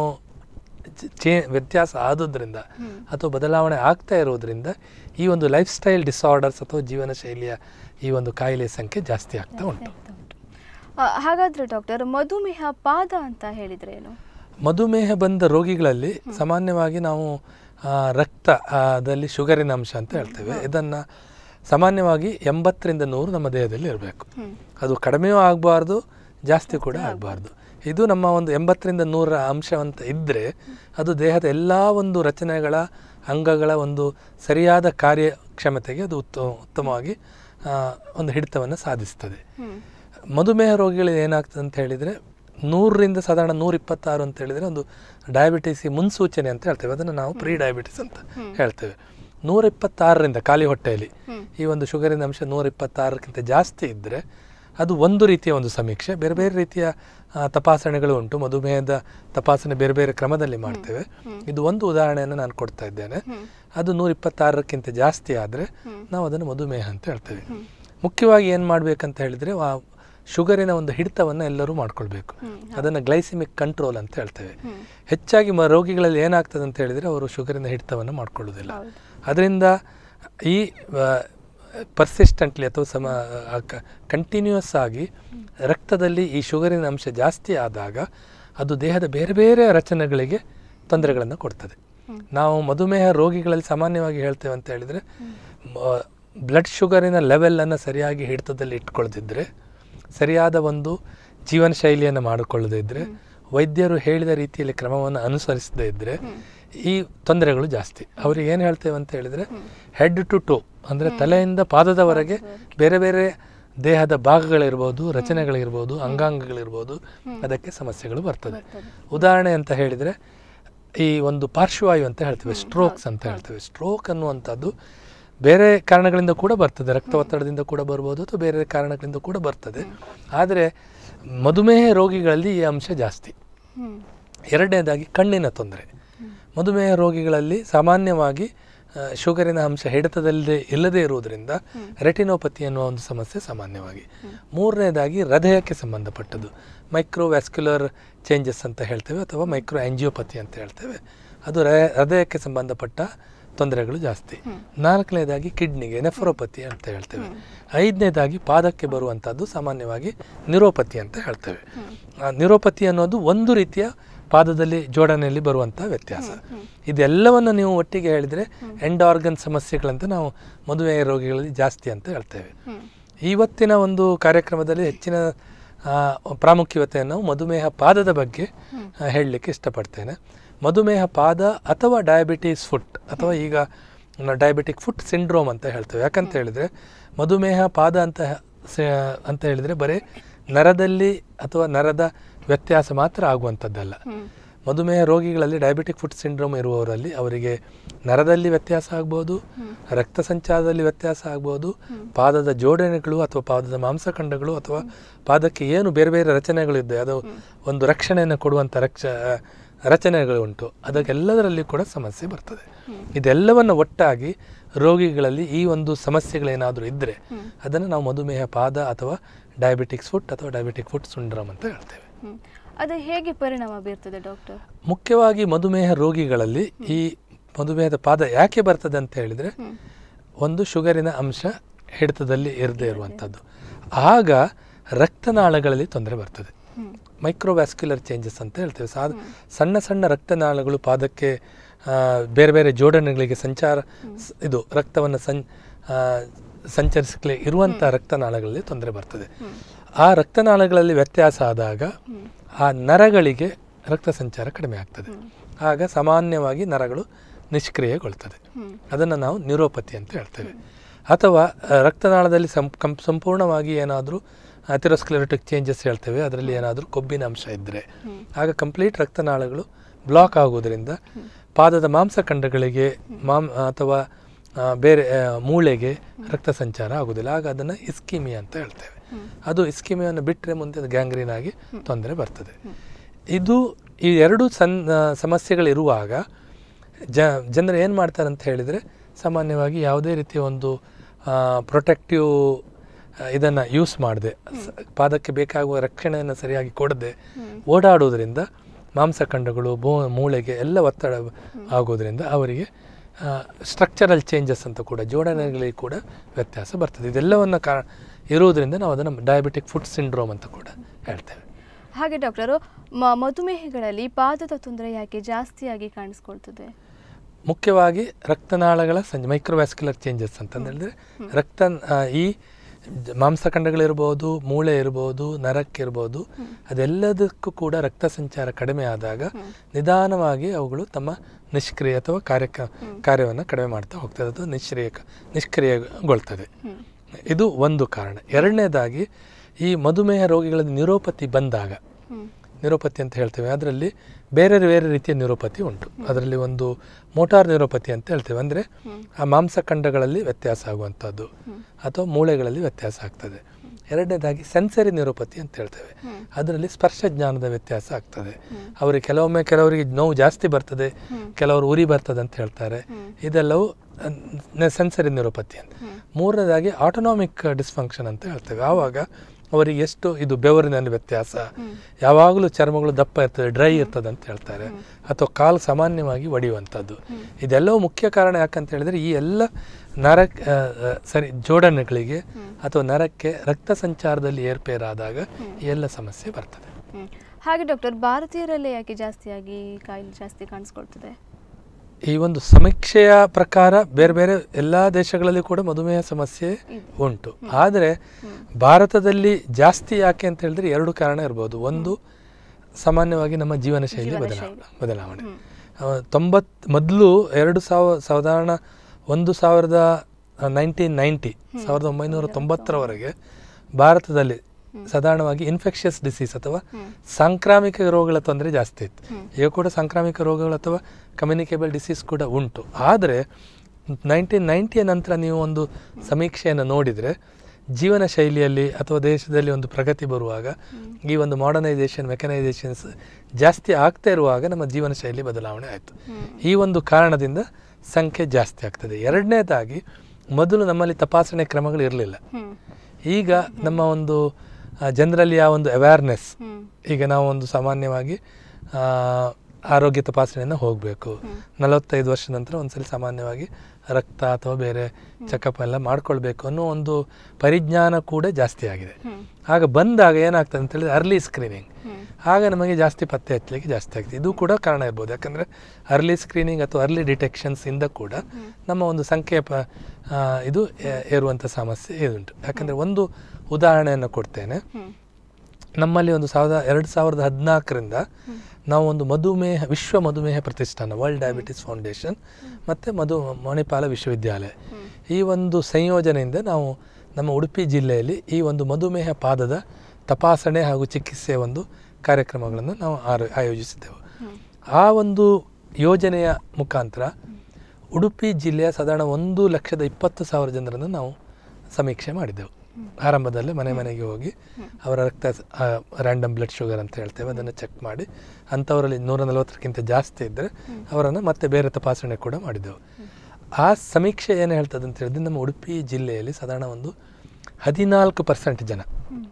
ಚ- ಚೇ ವ್ಯತ್ಯಾಸ ಆದದ್ರಿಂದ ಅಥವಾ ಬದಲಾವಣೆ ಆಗ್ತಾ ಇರೋದ್ರಿಂದ ಈ ಒಂದು ಲೈಫ್ ಸ್ಟೈಲ್ ಡಿಸಾರ್ಡರ್ಸ್ ಅಥವಾ ಜೀವನ ಶೈಲಿಯ ಈ ಒಂದು ಕಾಯಿಲೆ ಸಂಖ್ಯೆ ಜಾಸ್ತಿ ಆಗ್ತಾ ಉಂಟು ಆಗ್ತಾ ಉಂಟು. ಆ, ಹಾಗಾದ್ರೆ ಡಾಕ್ಟರ್ ಮಧುಮೇಹ ಪಾದ ಅಂತ ಹೇಳಿದ್ರೆ ಏನು ಮಧುಮೇಹ ಬಂದ ರೋಗಿಗಳಲ್ಲಿ ಸಾಮಾನ್ಯವಾಗಿ ನಾವು ಆ, ರಕ್ತ ಆ, ದಲ್ಲಿ ಶುಗರಿನ ಅಂಶ ಅಂತ ಹೇಳ್ತೇವೆ ಇದನ್ನು ಸಾಮಾನ್ಯವಾಗಿ ಎಂಬತ್ತರಿಂದ ನೂರು ನಮ್ಮ ದೇಹದಲ್ಲಿ ಇರಬೇಕು ಹ್ಮ್. ಅದು ಕಡಿಮೆಯೂ ಆಗಬಾರ್ದು ಜಾಸ್ತಿ ಕೂಡ ಆಗಬಾರ್ದು ಇದು ನಮ್ಮ ಒಂದು ಎಂಬತ್ತರಿಂದ ನೂರರ ಅಂಶ ಅಂತ ಇದ್ದರೆ ಅದು ದೇಹದ ಎಲ್ಲ ಒಂದು ರಚನೆಗಳ ಅಂಗಗಳ ಒಂದು ಸರಿಯಾದ ಕಾರ್ಯಕ್ಷಮತೆಗೆ ಅದು ಉತ್ತ ಉತ್ತಮವಾಗಿ ಆ, ಒಂದು ಹಿಡಿತವನ್ನು ಸಾಧಿಸ್ತದೆ ಹ್ಮ್. ಮಧುಮೇಹ ರೋಗಿಗಳಿಗೆ ಏನಾಗ್ತದೆ ಅಂತ ಹೇಳಿದರೆ ನೂರರಿಂದ ಸಾಧಾರಣ ನೂರ ಇಪ್ಪತ್ತಾರು ಅಂತ ಹೇಳಿದರೆ ಒಂದು ಡಯಾಬಿಟಿಸ್ ಮುನ್ಸೂಚನೆ ಅಂತ ಹೇಳ್ತೇವೆ ಅದನ್ನು ನಾವು ಪ್ರೀ ಡಯಾಬಿಟಿಸ್ ಅಂತ ಹೇಳ್ತೇವೆ ನೂರ ಇಪ್ಪತ್ತಾರರಿಂದ ಖಾಲಿ ಹೊಟ್ಟೆಯಲ್ಲಿ ಹ್ಮ್. ಈ ಒಂದು ಶುಗರಿನ ಅಂಶ ನೂರ ಇಪ್ಪತ್ತಾರಕ್ಕಿಂತ ಜಾಸ್ತಿ ಇದ್ದರೆ ಅದು ಒಂದು ರೀತಿಯ ಒಂದು ಸಮೀಕ್ಷೆ ಬೇರೆ ಬೇರೆ ರೀತಿಯ ಆ, ತಪಾಸಣೆಗಳು ಉಂಟು ಮಧುಮೇಹದ ತಪಾಸಣೆ ಬೇರೆ ಬೇರೆ ಕ್ರಮದಲ್ಲಿ ಮಾಡ್ತೇವೆ ಇದು ಒಂದು ಉದಾಹರಣೆಯನ್ನು ನಾನು ಕೊಡ್ತಾ ಇದ್ದೇನೆ ಅದು ನೂರ ಇಪ್ಪತ್ತಾರಕ್ಕಿಂತ ಜಾಸ್ತಿ ಆದರೆ ನಾವು ಅದನ್ನು ಮಧುಮೇಹ ಅಂತ ಹೇಳ್ತೇವೆ ಮುಖ್ಯವಾಗಿ ಏನು ಮಾಡಬೇಕಂತ ಹೇಳಿದರೆ ಆ ಶುಗರಿನ ಒಂದು ಹಿಡಿತವನ್ನು ಎಲ್ಲರೂ ಮಾಡ್ಕೊಳ್ಬೇಕು ಅದನ್ನು ಗ್ಲೈಸಿಮಿಕ್ ಕಂಟ್ರೋಲ್ ಅಂತ ಹೇಳ್ತೇವೆ ಹೆಚ್ಚಾಗಿ ಮ ರೋಗಿಗಳಲ್ಲಿ ಏನಾಗ್ತದೆ ಅಂತ ಹೇಳಿದರೆ ಅವರು ಶುಗರಿನ ಹಿಡಿತವನ್ನು ಮಾಡ್ಕೊಳ್ಳೋದಿಲ್ಲ ಹೌದು. ಅದರಿಂದ ಈ ಪರ್ಸಿಸ್ಟೆಂಟ್ಲಿ ಅಥವಾ ಸಮ ಕಂಟಿನ್ಯೂಸ್ ಆಗಿ ರಕ್ತದಲ್ಲಿ ಈ ಶುಗರಿನ ಅಂಶ ಜಾಸ್ತಿ ಆದಾಗ ಅದು ದೇಹದ ಬೇರೆ ಬೇರೆ ರಚನೆಗಳಿಗೆ ತೊಂದರೆಗಳನ್ನು ಕೊಡ್ತದೆ ನಾವು ಮಧುಮೇಹ ರೋಗಿಗಳಲ್ಲಿ ಸಾಮಾನ್ಯವಾಗಿ ಹೇಳ್ತೇವೆ ಅಂತ ಹೇಳಿದರೆ ಬ್ಲಡ್ ಶುಗರಿನ ಲೆವೆಲನ್ನು ಸರಿಯಾಗಿ ಹಿಡಿತದಲ್ಲಿ ಇಟ್ಕೊಳ್ದಿದ್ರೆ ಸರಿಯಾದ ಒಂದು ಜೀವನ ಶೈಲಿಯನ್ನು ಮಾಡಿಕೊಳ್ಳದೇ ಇದ್ದರೆ ವೈದ್ಯರು ಹೇಳಿದ ರೀತಿಯಲ್ಲಿ ಕ್ರಮವನ್ನು ಅನುಸರಿಸದೇ ಇದ್ದರೆ ಈ ತೊಂದರೆಗಳು ಜಾಸ್ತಿ ಅವ್ರಿಗೆ ಏನು ಹೇಳ್ತೇವೆ ಅಂತ ಹೇಳಿದರೆ ಹೆಡ್ ಟು ಟೋ ಅಂದರೆ ತಲೆಯಿಂದ ಪಾದದವರೆಗೆ ಬೇರೆ ಬೇರೆ ದೇಹದ ಭಾಗಗಳಿರ್ಬೋದು ರಚನೆಗಳಿರ್ಬೋದು ಅಂಗಾಂಗಗಳಿರ್ಬೋದು ಅದಕ್ಕೆ ಸಮಸ್ಯೆಗಳು ಬರ್ತದೆ ಉದಾಹರಣೆ ಅಂತ ಹೇಳಿದರೆ ಈ ಒಂದು ಪಾರ್ಶ್ವವಾಯು ಅಂತ ಹೇಳ್ತೇವೆ ಸ್ಟ್ರೋಕ್ಸ್ ಅಂತ ಹೇಳ್ತೇವೆ ಸ್ಟ್ರೋಕ್ ಅನ್ನುವಂಥದ್ದು ಬೇರೆ ಕಾರಣಗಳಿಂದ ಕೂಡ ಬರ್ತದೆ ರಕ್ತ ಒತ್ತಡದಿಂದ ಕೂಡ ಬರ್ಬೋದು ಅಥವಾ ಬೇರೆ ಕಾರಣಗಳಿಂದ ಕೂಡ ಬರ್ತದೆ ಆದರೆ ಮಧುಮೇಹ ರೋಗಿಗಳಲ್ಲಿ ಈ ಅಂಶ ಜಾಸ್ತಿ ಹ್ಮ್ ಎರಡನೇದಾಗಿ ಕಣ್ಣಿನ ತೊಂದರೆ ಮಧುಮೇಹ ರೋಗಿಗಳಲ್ಲಿ ಸಾಮಾನ್ಯವಾಗಿ ಆ, ಶುಗರಿನ ಅಂಶ ಹಿಡಿತದಲ್ಲದೆ ಇಲ್ಲದೇ ಇರುವುದರಿಂದ ರೆಟಿನೋಪತಿ ಅನ್ನುವ ಒಂದು ಸಮಸ್ಯೆ ಸಾಮಾನ್ಯವಾಗಿ ಮೂರನೇದಾಗಿ ಹೃದಯಕ್ಕೆ ಸಂಬಂಧಪಟ್ಟದ್ದು ಮೈಕ್ರೋವ್ಯಾಸ್ಕ್ಯುಲರ್ ಚೇಂಜಸ್ ಅಂತ ಹೇಳ್ತೇವೆ ಅಥವಾ ಮೈಕ್ರೋ ಆಂಜಿಯೋಪತಿ ಅಂತ ಹೇಳ್ತೇವೆ ಅದು ಹೃದಯ- ಹೃದಯಕ್ಕೆ ಸಂಬಂಧಪಟ್ಟ ತೊಂದರೆಗಳು ಜಾಸ್ತಿ ನಾಲ್ಕನೇದಾಗಿ ಕಿಡ್ನಿಗೆ ನೆಫ್ರೋಪತಿ ಅಂತ ಹೇಳ್ತೇವೆ ಐದನೇದಾಗಿ ಪಾದಕ್ಕೆ ಬರುವಂಥದ್ದು ಸಾಮಾನ್ಯವಾಗಿ ನಿರೋಪತಿ ಅಂತ ಹೇಳ್ತೇವೆ ಆ ನಿರೋಪತಿ ಅನ್ನೋದು ಒಂದು ರೀತಿಯ ಪಾದದಲ್ಲಿ ಜೋಡಣೆಯಲ್ಲಿ ಬರುವಂಥ ವ್ಯತ್ಯಾಸ ಇದೆಲ್ಲವನ್ನು ನೀವು ಒಟ್ಟಿಗೆ ಹೇಳಿದರೆ ಎಂಡ್ ಆರ್ಗನ್ ಸಮಸ್ಯೆಗಳಂತ ನಾವು ಮದುವೆಯ ರೋಗಿಗಳಲ್ಲಿ ಜಾಸ್ತಿ ಅಂತ ಹೇಳ್ತೇವೆ ಹ್ಮ್ ಇವತ್ತಿನ ಒಂದು ಕಾರ್ಯಕ್ರಮದಲ್ಲಿ ಹೆಚ್ಚಿನ ಆ, ಪ್ರಾಮುಖ್ಯತೆಯನ್ನು ನಾವು ಮಧುಮೇಹ ಪಾದದ ಬಗ್ಗೆ ಆ, ಹೇಳಲಿಕ್ಕೆ ಇಷ್ಟಪಡ್ತೇನೆ ಮಧುಮೇಹ ಪಾದ ಅಥವಾ ಡಯಾಬಿಟೀಸ್ ಫುಟ್ ಅಥವಾ ಈಗ ಡಯಾಬಿಟಿಕ್ ಫುಟ್ ಸಿಂಡ್ರೋಮ್ ಅಂತ ಹೇಳ್ತೇವೆ ಯಾಕಂತ ಹೇಳಿದರೆ ಮಧುಮೇಹ ಪಾದ ಅಂತ ಸ- ಅಂತ ಹೇಳಿದರೆ ಬರೀ ನರದಲ್ಲಿ ಅಥವಾ ನರದ ವ್ಯತ್ಯಾಸ ಮಾತ್ರ ಆಗುವಂಥದ್ದಲ್ಲ ಹ್ಮ್ ಮಧುಮೇಹ ರೋಗಿಗಳಲ್ಲಿ ಡಯಾಬಿಟಿಕ್ ಫುಟ್ ಸಿಂಡ್ರೋಮ್ ಇರುವವರಲ್ಲಿ ಅವರಿಗೆ ನರದಲ್ಲಿ ವ್ಯತ್ಯಾಸ ಆಗ್ಬೋದು ರಕ್ತ ಸಂಚಾರದಲ್ಲಿ ವ್ಯತ್ಯಾಸ ಆಗ್ಬೋದು ಪಾದದ ಜೋಡಣೆಗಳು ಅಥವಾ ಪಾದದ ಮಾಂಸಖಂಡಗಳು ಅಥವಾ ಪಾದಕ್ಕೆ ಏನು ಬೇರೆ ಬೇರೆ ರಚನೆಗಳು ಇದೆ ಅದು ಒಂದು ರಕ್ಷಣೆಯನ್ನು ಕೊಡುವಂಥ ರಕ್ಷ ರಚನೆಗಳು ಉಂಟು ಅದಕ್ಕೆಲ್ಲದರಲ್ಲಿ ಕೂಡ ಸಮಸ್ಯೆ ಬರ್ತದೆ ಇದೆಲ್ಲವನ್ನು ಒಟ್ಟಾಗಿ ರೋಗಿಗಳಲ್ಲಿ ಈ ಒಂದು ಸಮಸ್ಯೆಗಳೇನಾದರೂ ಇದ್ದರೆ ಅದನ್ನು ನಾವು ಮಧುಮೇಹ ಪಾದ ಅಥವಾ ಡಯಾಬಿಟಿಕ್ಸ್ ಫುಟ್ ಅಥವಾ ಡಯಾಬಿಟಿಕ್ ಫುಟ್ ಸಿಂಡ್ರೋಮ್ ಅಂತ ಹೇಳ್ತೇವೆ ಹ್ಮ್ ಅದು ಹೇಗೆ ಪರಿಣಾಮ ಬೀರ್ತದೆ ಡಾಕ್ಟರ್ ಮುಖ್ಯವಾಗಿ ಮಧುಮೇಹ ರೋಗಿಗಳಲ್ಲಿ ಈ ಮಧುಮೇಹದ ಪಾದ ಯಾಕೆ ಬರ್ತದೆ ಅಂತ ಹೇಳಿದರೆ ಹ್ಮ್ ಒಂದು ಶುಗರಿನ ಅಂಶ ಹಿಡಿತದಲ್ಲಿ ಇರದೇ ಇರುವಂಥದ್ದು ಆಗ ರಕ್ತನಾಳಗಳಲ್ಲಿ ತೊಂದರೆ ಬರ್ತದೆ ಹ್ಮ್ ಮೈಕ್ರೋವ್ಯಾಸ್ಕ್ಯುಲರ್ ಚೇಂಜಸ್ ಅಂತ ಹೇಳ್ತೇವೆ ಸಾ ಸಣ್ಣ ಸಣ್ಣ ರಕ್ತನಾಳಗಳು ಪಾದಕ್ಕೆ ಆ, ಬೇರೆ ಬೇರೆ ಜೋಡಣೆಗಳಿಗೆ ಸಂಚಾರ ಸ್- ಇದು ರಕ್ತವನ್ನು ಸಂ ಆ, ಸಂಚರಿಸಲಿಕ್ಕೆ ಇರುವಂಥ ರಕ್ತನಾಳಗಳಲ್ಲಿ ತೊಂದರೆ ಬರ್ತದೆ ಆ ರಕ್ತನಾಳಗಳಲ್ಲಿ ವ್ಯತ್ಯಾಸ ಆದಾಗ ಆ ನರಗಳಿಗೆ ರಕ್ತ ಸಂಚಾರ ಕಡಿಮೆ ಆಗ್ತದೆ ಆಗ ಸಾಮಾನ್ಯವಾಗಿ ನರಗಳು ನಿಷ್ಕ್ರಿಯಗೊಳ್ತದೆ ಹ್ಮ್ ಅದನ್ನು ನಾವು ನ್ಯೂರೋಪತಿ ಅಂತ ಹೇಳ್ತೇವೆ ಅಥವಾ ಆ, ರಕ್ತನಾಳದಲ್ಲಿ ಸಂ ಕಂ ಸಂಪೂರ್ಣವಾಗಿ ಏನಾದರೂ ಅಥೆರೋಸ್ಕ್ಲೆರೋಟಿಕ್ ಚೇಂಜಸ್ ಹೇಳ್ತೇವೆ ಅದರಲ್ಲಿ ಏನಾದರೂ ಕೊಬ್ಬಿನ ಅಂಶ ಇದ್ದರೆ ಆಗ ಕಂಪ್ಲೀಟ್ ರಕ್ತನಾಳಗಳು ಬ್ಲಾಕ್ ಆಗೋದ್ರಿಂದ ಪಾದದ ಮಾಂಸಖಂಡಗಳಿಗೆ ಮಾಂ ಅಥವಾ ಆ, ಬೇರೆ ಆ, ಮೂಳೆಗೆ ರಕ್ತ ಸಂಚಾರ ಆಗೋದಿಲ್ಲ ಆಗ ಅದನ್ನು ಇಸ್ಕಿಮಿ ಅಂತ ಹೇಳ್ತೇವೆ ಅದು ಇಸ್ಕಿಮಿಯನ್ನು ಬಿಟ್ಟರೆ ಮುಂದೆ ಅದು ಗ್ಯಾಂಗ್ರೀನ್ ಆಗಿ ತೊಂದರೆ ಬರ್ತದೆ ಇದು ಈ ಎರಡು ಸನ್ ಆ, ಸಮಸ್ಯೆಗಳಿರುವಾಗ ಜ ಜನರು ಏನು ಮಾಡ್ತಾರೆ ಅಂತ ಹೇಳಿದರೆ ಸಾಮಾನ್ಯವಾಗಿ ಯಾವುದೇ ರೀತಿಯ ಒಂದು ಪ್ರೊಟೆಕ್ಟಿವ್ ಇದನ್ನು ಯೂಸ್ ಮಾಡದೆ ಪಾದಕ್ಕೆ ಬೇಕಾಗುವ ರಕ್ಷಣೆಯನ್ನು ಸರಿಯಾಗಿ ಕೊಡದೆ ಓಡಾಡೋದ್ರಿಂದ ಮಾಂಸಖಂಡಗಳು ಬೋ ಮೂಳೆಗೆ ಎಲ್ಲ ಒತ್ತಡ ಆಗೋದ್ರಿಂದ ಅವರಿಗೆ ಸ್ಟ್ರಕ್ಚರಲ್ ಚೇಂಜಸ್ ಅಂತ ಕೂಡ ಜೋಡಣೆಗಳಿಗೆ ಕೂಡ ವ್ಯತ್ಯಾಸ ಬರ್ತದೆ ಇದೆಲ್ಲವನ್ನು ಕಾ ಇರುವುದರಿಂದ ನಾವು ಅದನ್ನು ಡಯಾಬಿಟಿಕ್ ಫುಟ್ ಸಿಂಡ್ರೋಮ್ ಅಂತ ಕೂಡ ಹೇಳ್ತೇವೆ ಹಾಗೆ ಡಾಕ್ಟರು ಮ ಮಧುಮೇಹಗಳಲ್ಲಿ ಪಾದದ ತೊಂದರೆ ಯಾಕೆ ಜಾಸ್ತಿಯಾಗಿ ಕಾಣಿಸ್ಕೊಳ್ತದೆ ಮುಖ್ಯವಾಗಿ ರಕ್ತನಾಳಗಳ ಸಂಜ ಮೈಕ್ರೋವ್ಯಾಸ್ಕ್ಯುಲರ್ ಚೇಂಜಸ್ ಅಂತ ಹೇಳಿದ್ರೆ ರಕ್ತ ಆ, ಈ ಜ- ಮಾಂಸಖಂಡಗಳಿರ್ಬೋದು ಮೂಳೆ ಇರ್ಬೋದು ನರಕ್ಕಿರ್ಬೋದು ಅದೆಲ್ಲದಕ್ಕೂ ಕೂಡ ರಕ್ತ ಸಂಚಾರ ಕಡಿಮೆ ಆದಾಗ ನಿಧಾನವಾಗಿ ಅವುಗಳು ತಮ್ಮ ನಿಷ್ಕ್ರಿಯ ಅಥವಾ ಕಾರ್ಯ ಕಾರ್ಯವನ್ನು ಕಡಿಮೆ ಮಾಡ್ತಾ ಹೋಗ್ತದೆ ಅಥವಾ ನಿಷ್ಕ್ರಿಯ ನಿಷ್ಕ್ರಿಯಗೊಳ್ತದೆ ಇದು ಒಂದು ಕಾರಣ ಎರಡನೇದಾಗಿ ಈ ಮಧುಮೇಹ ರೋಗಿಗಳಲ್ಲಿ ನ್ಯೂರೋಪತಿ ಬಂದಾಗ ಹ್ಮ್ ನ್ಯೂರೋಪತಿ ಅಂತ ಹೇಳ್ತೇವೆ ಅದರಲ್ಲಿ ಬೇರೆ ಬೇರೆ ರೀತಿಯ ನ್ಯೂರೋಪತಿ ಉಂಟು ಅದರಲ್ಲಿ ಒಂದು ಮೋಟಾರ್ ನ್ಯೂರೋಪತಿ ಅಂತ ಹೇಳ್ತೇವೆ ಅಂದರೆ ಆ ಮಾಂಸಖಂಡಗಳಲ್ಲಿ ವ್ಯತ್ಯಾಸ ಆಗುವಂಥದ್ದು ಅಥವಾ ಮೂಳೆಗಳಲ್ಲಿ ವ್ಯತ್ಯಾಸ ಆಗ್ತದೆ ಎರಡನೇದಾಗಿ ಸೆನ್ಸರಿ ನ್ಯೂರೋಪತಿ ಅಂತ ಹೇಳ್ತೇವೆ ಅದರಲ್ಲಿ ಸ್ಪರ್ಶ ಜ್ಞಾನದ ವ್ಯತ್ಯಾಸ ಆಗ್ತದೆ ಅವರಿಗೆ ಕೆಲವೊಮ್ಮೆ ಕೆಲವರಿಗೆ ನೋವು ಜಾಸ್ತಿ ಬರ್ತದೆ ಕೆಲವರು ಉರಿ ಬರ್ತದೆ ಅಂತ ಹೇಳ್ತಾರೆ ಇದೆಲ್ಲವೂ ಸೆನ್ಸರಿ ನ್ಯೂರೋಪತಿ ಅಂತ ಮೂರನೇದಾಗಿ ಆಟೋನಾಮಿಕ್ ಡಿಸ್ಫಂಕ್ಷನ್ ಅಂತ ಹೇಳ್ತೇವೆ ಆವಾಗ ಅವರಿಗೆ ಎಷ್ಟು ಇದು ಬೆವರಿನಲ್ಲಿ ವ್ಯತ್ಯಾಸ ಯಾವಾಗಲೂ ಚರ್ಮಗಳು ದಪ್ಪ ಇರ್ತದೆ ಡ್ರೈ ಇರ್ತದೆ ಅಂತ ಹೇಳ್ತಾರೆ ಅಥವಾ ಕಾಲು ಸಾಮಾನ್ಯವಾಗಿ ಒಡೆಯುವಂಥದ್ದು ಇದೆಲ್ಲವೂ ಮುಖ್ಯ ಕಾರಣ ಯಾಕಂತ ಹೇಳಿದ್ರೆ ಈ ಎಲ್ಲ ನರ ಆ, ಆ, ಸರಿ ಜೋಡಣೆಗಳಿಗೆ ಅಥವಾ ನರಕ್ಕೆ ರಕ್ತ ಸಂಚಾರದಲ್ಲಿ ಏರ್ಪೇರಾದಾಗ ಈ ಎಲ್ಲ ಸಮಸ್ಯೆ ಬರ್ತದೆ ಹ್ಮ್ ಹಾಗೆ ಡಾಕ್ಟರ್ ಭಾರತೀಯರಲ್ಲೇ ಯಾಕೆ ಜಾಸ್ತಿಯಾಗಿ ಈ ಕಾಯಿಲೆ ಜಾಸ್ತಿ ಕಾಣಿಸ್ಕೊಳ್ತದೆ ಈ ಒಂದು ಸಮೀಕ್ಷೆಯ ಪ್ರಕಾರ ಬೇರೆ ಬೇರೆ ಎಲ್ಲ ದೇಶಗಳಲ್ಲಿ ಕೂಡ ಮಧುಮೇಹ ಸಮಸ್ಯೆ ಉಂಟು ಆದರೆ ಭಾರತದಲ್ಲಿ ಜಾಸ್ತಿ ಯಾಕೆ ಅಂತ ಹೇಳಿದ್ರೆ ಎರಡು ಕಾರಣ ಇರ್ಬೋದು ಒಂದು ಸಾಮಾನ್ಯವಾಗಿ ನಮ್ಮ ಜೀವನ ಶೈಲಿ ಬದಲಾವಣೆ ಬದಲಾವಣೆ ಆ, ತೊಂಬತ್ ಮೊದಲು ಎರಡು ಸಾವಿರ ಸಾಧಾರಣ ಒಂದು ಸಾವಿರದ ನೈನ್ಟೀನ್ ನೈಂಟಿ ಸಾವಿರದ ಒಂಬೈನೂರ ತೊಂಬತ್ತರವರೆಗೆ ಭಾರತದಲ್ಲಿ ಸಾಧಾರಣವಾಗಿ ಇನ್ಫೆಕ್ಷಿಯಸ್ ಡಿಸೀಸ್ ಅಥವಾ ಸಾಂಕ್ರಾಮಿಕ ರೋಗಗಳ ತೊಂದರೆ ಜಾಸ್ತಿ ಇತ್ತು ಈಗ ಕೂಡ ಸಾಂಕ್ರಾಮಿಕ ರೋಗಗಳು ಅಥವಾ ಕಮ್ಯುನಿಕೇಬಲ್ ಡಿಸೀಸ್ ಕೂಡ ಉಂಟು ಆದರೆ ನೈನ್ಟೀನ್ ನೈಂಟಿಯ ನಂತರ ನೀವು ಒಂದು ಸಮೀಕ್ಷೆಯನ್ನು ನೋಡಿದರೆ ಜೀವನ ಶೈಲಿಯಲ್ಲಿ ಅಥವಾ ದೇಶದಲ್ಲಿ ಒಂದು ಪ್ರಗತಿ ಬರುವಾಗ ಈ ಒಂದು ಮಾಡರ್ನೈಸೇಷನ್ ಮೆಕನೈಸೇಷನ್ಸ್ ಜಾಸ್ತಿ ಆಗ್ತಾ ಇರುವಾಗ ನಮ್ಮ ಜೀವನ ಶೈಲಿ ಬದಲಾವಣೆ ಆಯಿತು ಈ ಒಂದು ಕಾರಣದಿಂದ ಸಂಖ್ಯೆ ಜಾಸ್ತಿ ಆಗ್ತದೆ ಎರಡನೇದಾಗಿ ಮೊದಲು ನಮ್ಮಲ್ಲಿ ತಪಾಸಣೆ ಕ್ರಮಗಳು ಇರಲಿಲ್ಲ ಹ್ಮ್ ಈಗ ನಮ್ಮ ಒಂದು ಜನರಲ್ಲಿ ಆ ಒಂದು ಅವೇರ್ನೆಸ್ ಹ್ಮ್ ಈಗ ನಾವು ಒಂದು ಸಾಮಾನ್ಯವಾಗಿ ಆ, ಆರೋಗ್ಯ ತಪಾಸಣೆಯನ್ನು ಹೋಗಬೇಕು ನಲವತ್ತೈದು ವರ್ಷದ ನಂತರ ಒಂದ್ಸಲಿ ಸಾಮಾನ್ಯವಾಗಿ ರಕ್ತ ಅಥವಾ ಬೇರೆ ಚೆಕಪ್ ಎಲ್ಲ ಮಾಡ್ಕೊಳ್ಬೇಕು ಅನ್ನೋ ಒಂದು ಪರಿಜ್ಞಾನ ಕೂಡ ಜಾಸ್ತಿ ಆಗಿದೆ ಹ್ಮ್ ಆಗ ಬಂದಾಗ ಏನಾಗ್ತದೆ ಅಂತ ಹೇಳಿದ್ರೆ ಅರ್ಲಿ ಸ್ಕ್ರೀನಿಂಗ್ ಹ್ಮ್ ಆಗ ನಮಗೆ ಜಾಸ್ತಿ ಪತ್ತೆ ಹಚ್ಚಲಿಕ್ಕೆ ಜಾಸ್ತಿ ಆಗ್ತದೆ ಇದು ಕೂಡ ಕಾರಣ ಇರ್ಬೋದು ಯಾಕಂದರೆ ಅರ್ಲಿ ಸ್ಕ್ರೀನಿಂಗ್ ಅಥವಾ ಅರ್ಲಿ ಡಿಟೆಕ್ಷನ್ಸ್ ಇಂದ ಕೂಡ ನಮ್ಮ ಒಂದು ಸಂಖ್ಯೆ ಪ ಆ, ಇದು ಏ- ಏರುವಂಥ ಸಮಸ್ಯೆ ಇದುಂಟು ಯಾಕಂದರೆ ಒಂದು ಉದಾಹರಣೆಯನ್ನು ಕೊಡ್ತೇನೆ ಹ್ಮ್ ನಮ್ಮಲ್ಲಿ ಒಂದು ಸಾವಿರದ ಎರಡು ಸಾವಿರದ ಹದಿನಾಲ್ಕರಿಂದ ನಾವು ಒಂದು ಮಧುಮೇಹ ವಿಶ್ವ ಮಧುಮೇಹ ಪ್ರತಿಷ್ಠಾನ ವರ್ಲ್ಡ್ ಡಯಾಬಿಟಿಸ್ ಫೌಂಡೇಶನ್ ಮತ್ತು ಮಧು ಮಣಿಪಾಲ ವಿಶ್ವವಿದ್ಯಾಲಯ ಈ ಒಂದು ಸಂಯೋಜನೆಯಿಂದ ನಾವು ನಮ್ಮ ಉಡುಪಿ ಜಿಲ್ಲೆಯಲ್ಲಿ ಈ ಒಂದು ಮಧುಮೇಹ ಪಾದದ ತಪಾಸಣೆ ಹಾಗೂ ಚಿಕಿತ್ಸೆಯ ಒಂದು ಕಾರ್ಯಕ್ರಮಗಳನ್ನು ನಾವು ಆರೋ ಆಯೋಜಿಸಿದ್ದೆವು ಆ ಒಂದು ಯೋಜನೆಯ ಮುಖಾಂತರ ಉಡುಪಿ ಜಿಲ್ಲೆಯ ಸಾಧಾರಣ ಒಂದು ಲಕ್ಷದ ಇಪ್ಪತ್ತು ಸಾವಿರ ಜನರನ್ನು ನಾವು ಸಮೀಕ್ಷೆ ಮಾಡಿದ್ದೆವು ಆರಂಭದಲ್ಲೇ ಮನೆ ಮನೆಗೆ ಹೋಗಿ ಅವರ ರಕ್ತ ರ್ಯಾಂಡಮ್ ಬ್ಲಡ್ ಶುಗರ್ ಅಂತ ಹೇಳ್ತೇವೆ ಅದನ್ನು ಚೆಕ್ ಮಾಡಿ ಅಂಥವರಲ್ಲಿ ನೂರ ನಲವತ್ತಕ್ಕಿಂತ ಜಾಸ್ತಿ ಇದ್ದರೆ ಅವರನ್ನು ಮತ್ತೆ ಬೇರೆ ತಪಾಸಣೆ ಕೂಡ ಮಾಡಿದ್ದೆವು ಆ ಸಮೀಕ್ಷೆ ಏನು ಹೇಳ್ತದೆ ಅಂತ ಹೇಳಿದ್ರೆ ನಮ್ಮ ಉಡುಪಿ ಜಿಲ್ಲೆಯಲ್ಲಿ ಸಾಧಾರಣ ಒಂದು ಹದಿನಾಲ್ಕು ಪರ್ಸೆಂಟ್ ಜನ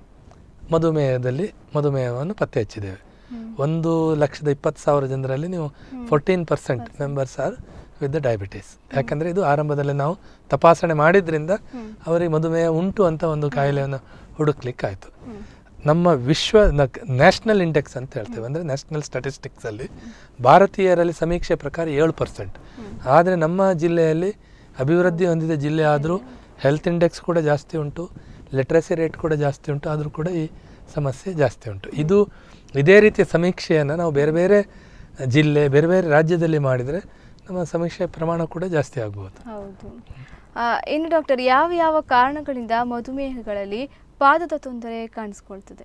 ಮಧುಮೇಹದಲ್ಲಿ ಮಧುಮೇಹವನ್ನು ಪತ್ತೆ ಹಚ್ಚಿದ್ದೇವೆ ಒಂದು ಲಕ್ಷದ ಇಪ್ಪತ್ತು ಸಾವಿರ ಜನರಲ್ಲಿ ನೀವು fourteen percent members are with the diabetes ಯಾಕಂದರೆ ಇದು ಆರಂಭದಲ್ಲಿ ನಾವು ತಪಾಸಣೆ ಮಾಡಿದ್ರಿಂದ ಅವರಿಗೆ ಮಧುಮೇಹ ಉಂಟು ಅಂತ ಒಂದು ಕಾಯಿಲೆಯನ್ನು ಹುಡುಕ್ಲಿಕ್ಕೆ ಆಯಿತು ನಮ್ಮ ವಿಶ್ವ ನ್ಯಾಷನಲ್ ಇಂಡೆಕ್ಸ್ ಅಂತ ಹೇಳ್ತೇವೆ ಅಂದರೆ ನ್ಯಾಷನಲ್ ಸ್ಟಾಟಿಸ್ಟಿಕ್ಸಲ್ಲಿ ಭಾರತೀಯರಲ್ಲಿ ಸಮೀಕ್ಷೆ ಪ್ರಕಾರ ಏಳು ಪರ್ಸೆಂಟ್ ಆದರೆ ನಮ್ಮ ಜಿಲ್ಲೆಯಲ್ಲಿ ಅಭಿವೃದ್ಧಿ ಹೊಂದಿದ ಜಿಲ್ಲೆ ಆದರೂ ಹೆಲ್ತ್ ಇಂಡೆಕ್ಸ್ ಕೂಡ ಜಾಸ್ತಿ ಉಂಟು ಲಿಟ್ರಸಿ ರೇಟ್ ಕೂಡ ಜಾಸ್ತಿ ಉಂಟು ಆದರೂ ಕೂಡ ಈ ಸಮಸ್ಯೆ ಜಾಸ್ತಿ ಉಂಟು ಇದು ಇದೇ ರೀತಿಯ ಸಮೀಕ್ಷೆಯನ್ನು ನಾವು ಬೇರೆ ಬೇರೆ ಜಿಲ್ಲೆ ಬೇರೆ ಬೇರೆ ರಾಜ್ಯದಲ್ಲಿ ಮಾಡಿದರೆ ನಮ್ಮ ಸಮೀಕ್ಷೆ ಪ್ರಮಾಣ ಕೂಡ ಜಾಸ್ತಿ ಆಗ್ಬೋದು ಹೌದು ಆ, ಇನ್ನು ಡಾಕ್ಟರ್ ಯಾವ ಯಾವ ಕಾರಣಗಳಿಂದ ಮಧುಮೇಹಗಳಲ್ಲಿ ಪಾದದ ತೊಂದರೆ ಕಾಣಿಸ್ಕೊಳ್ತದೆ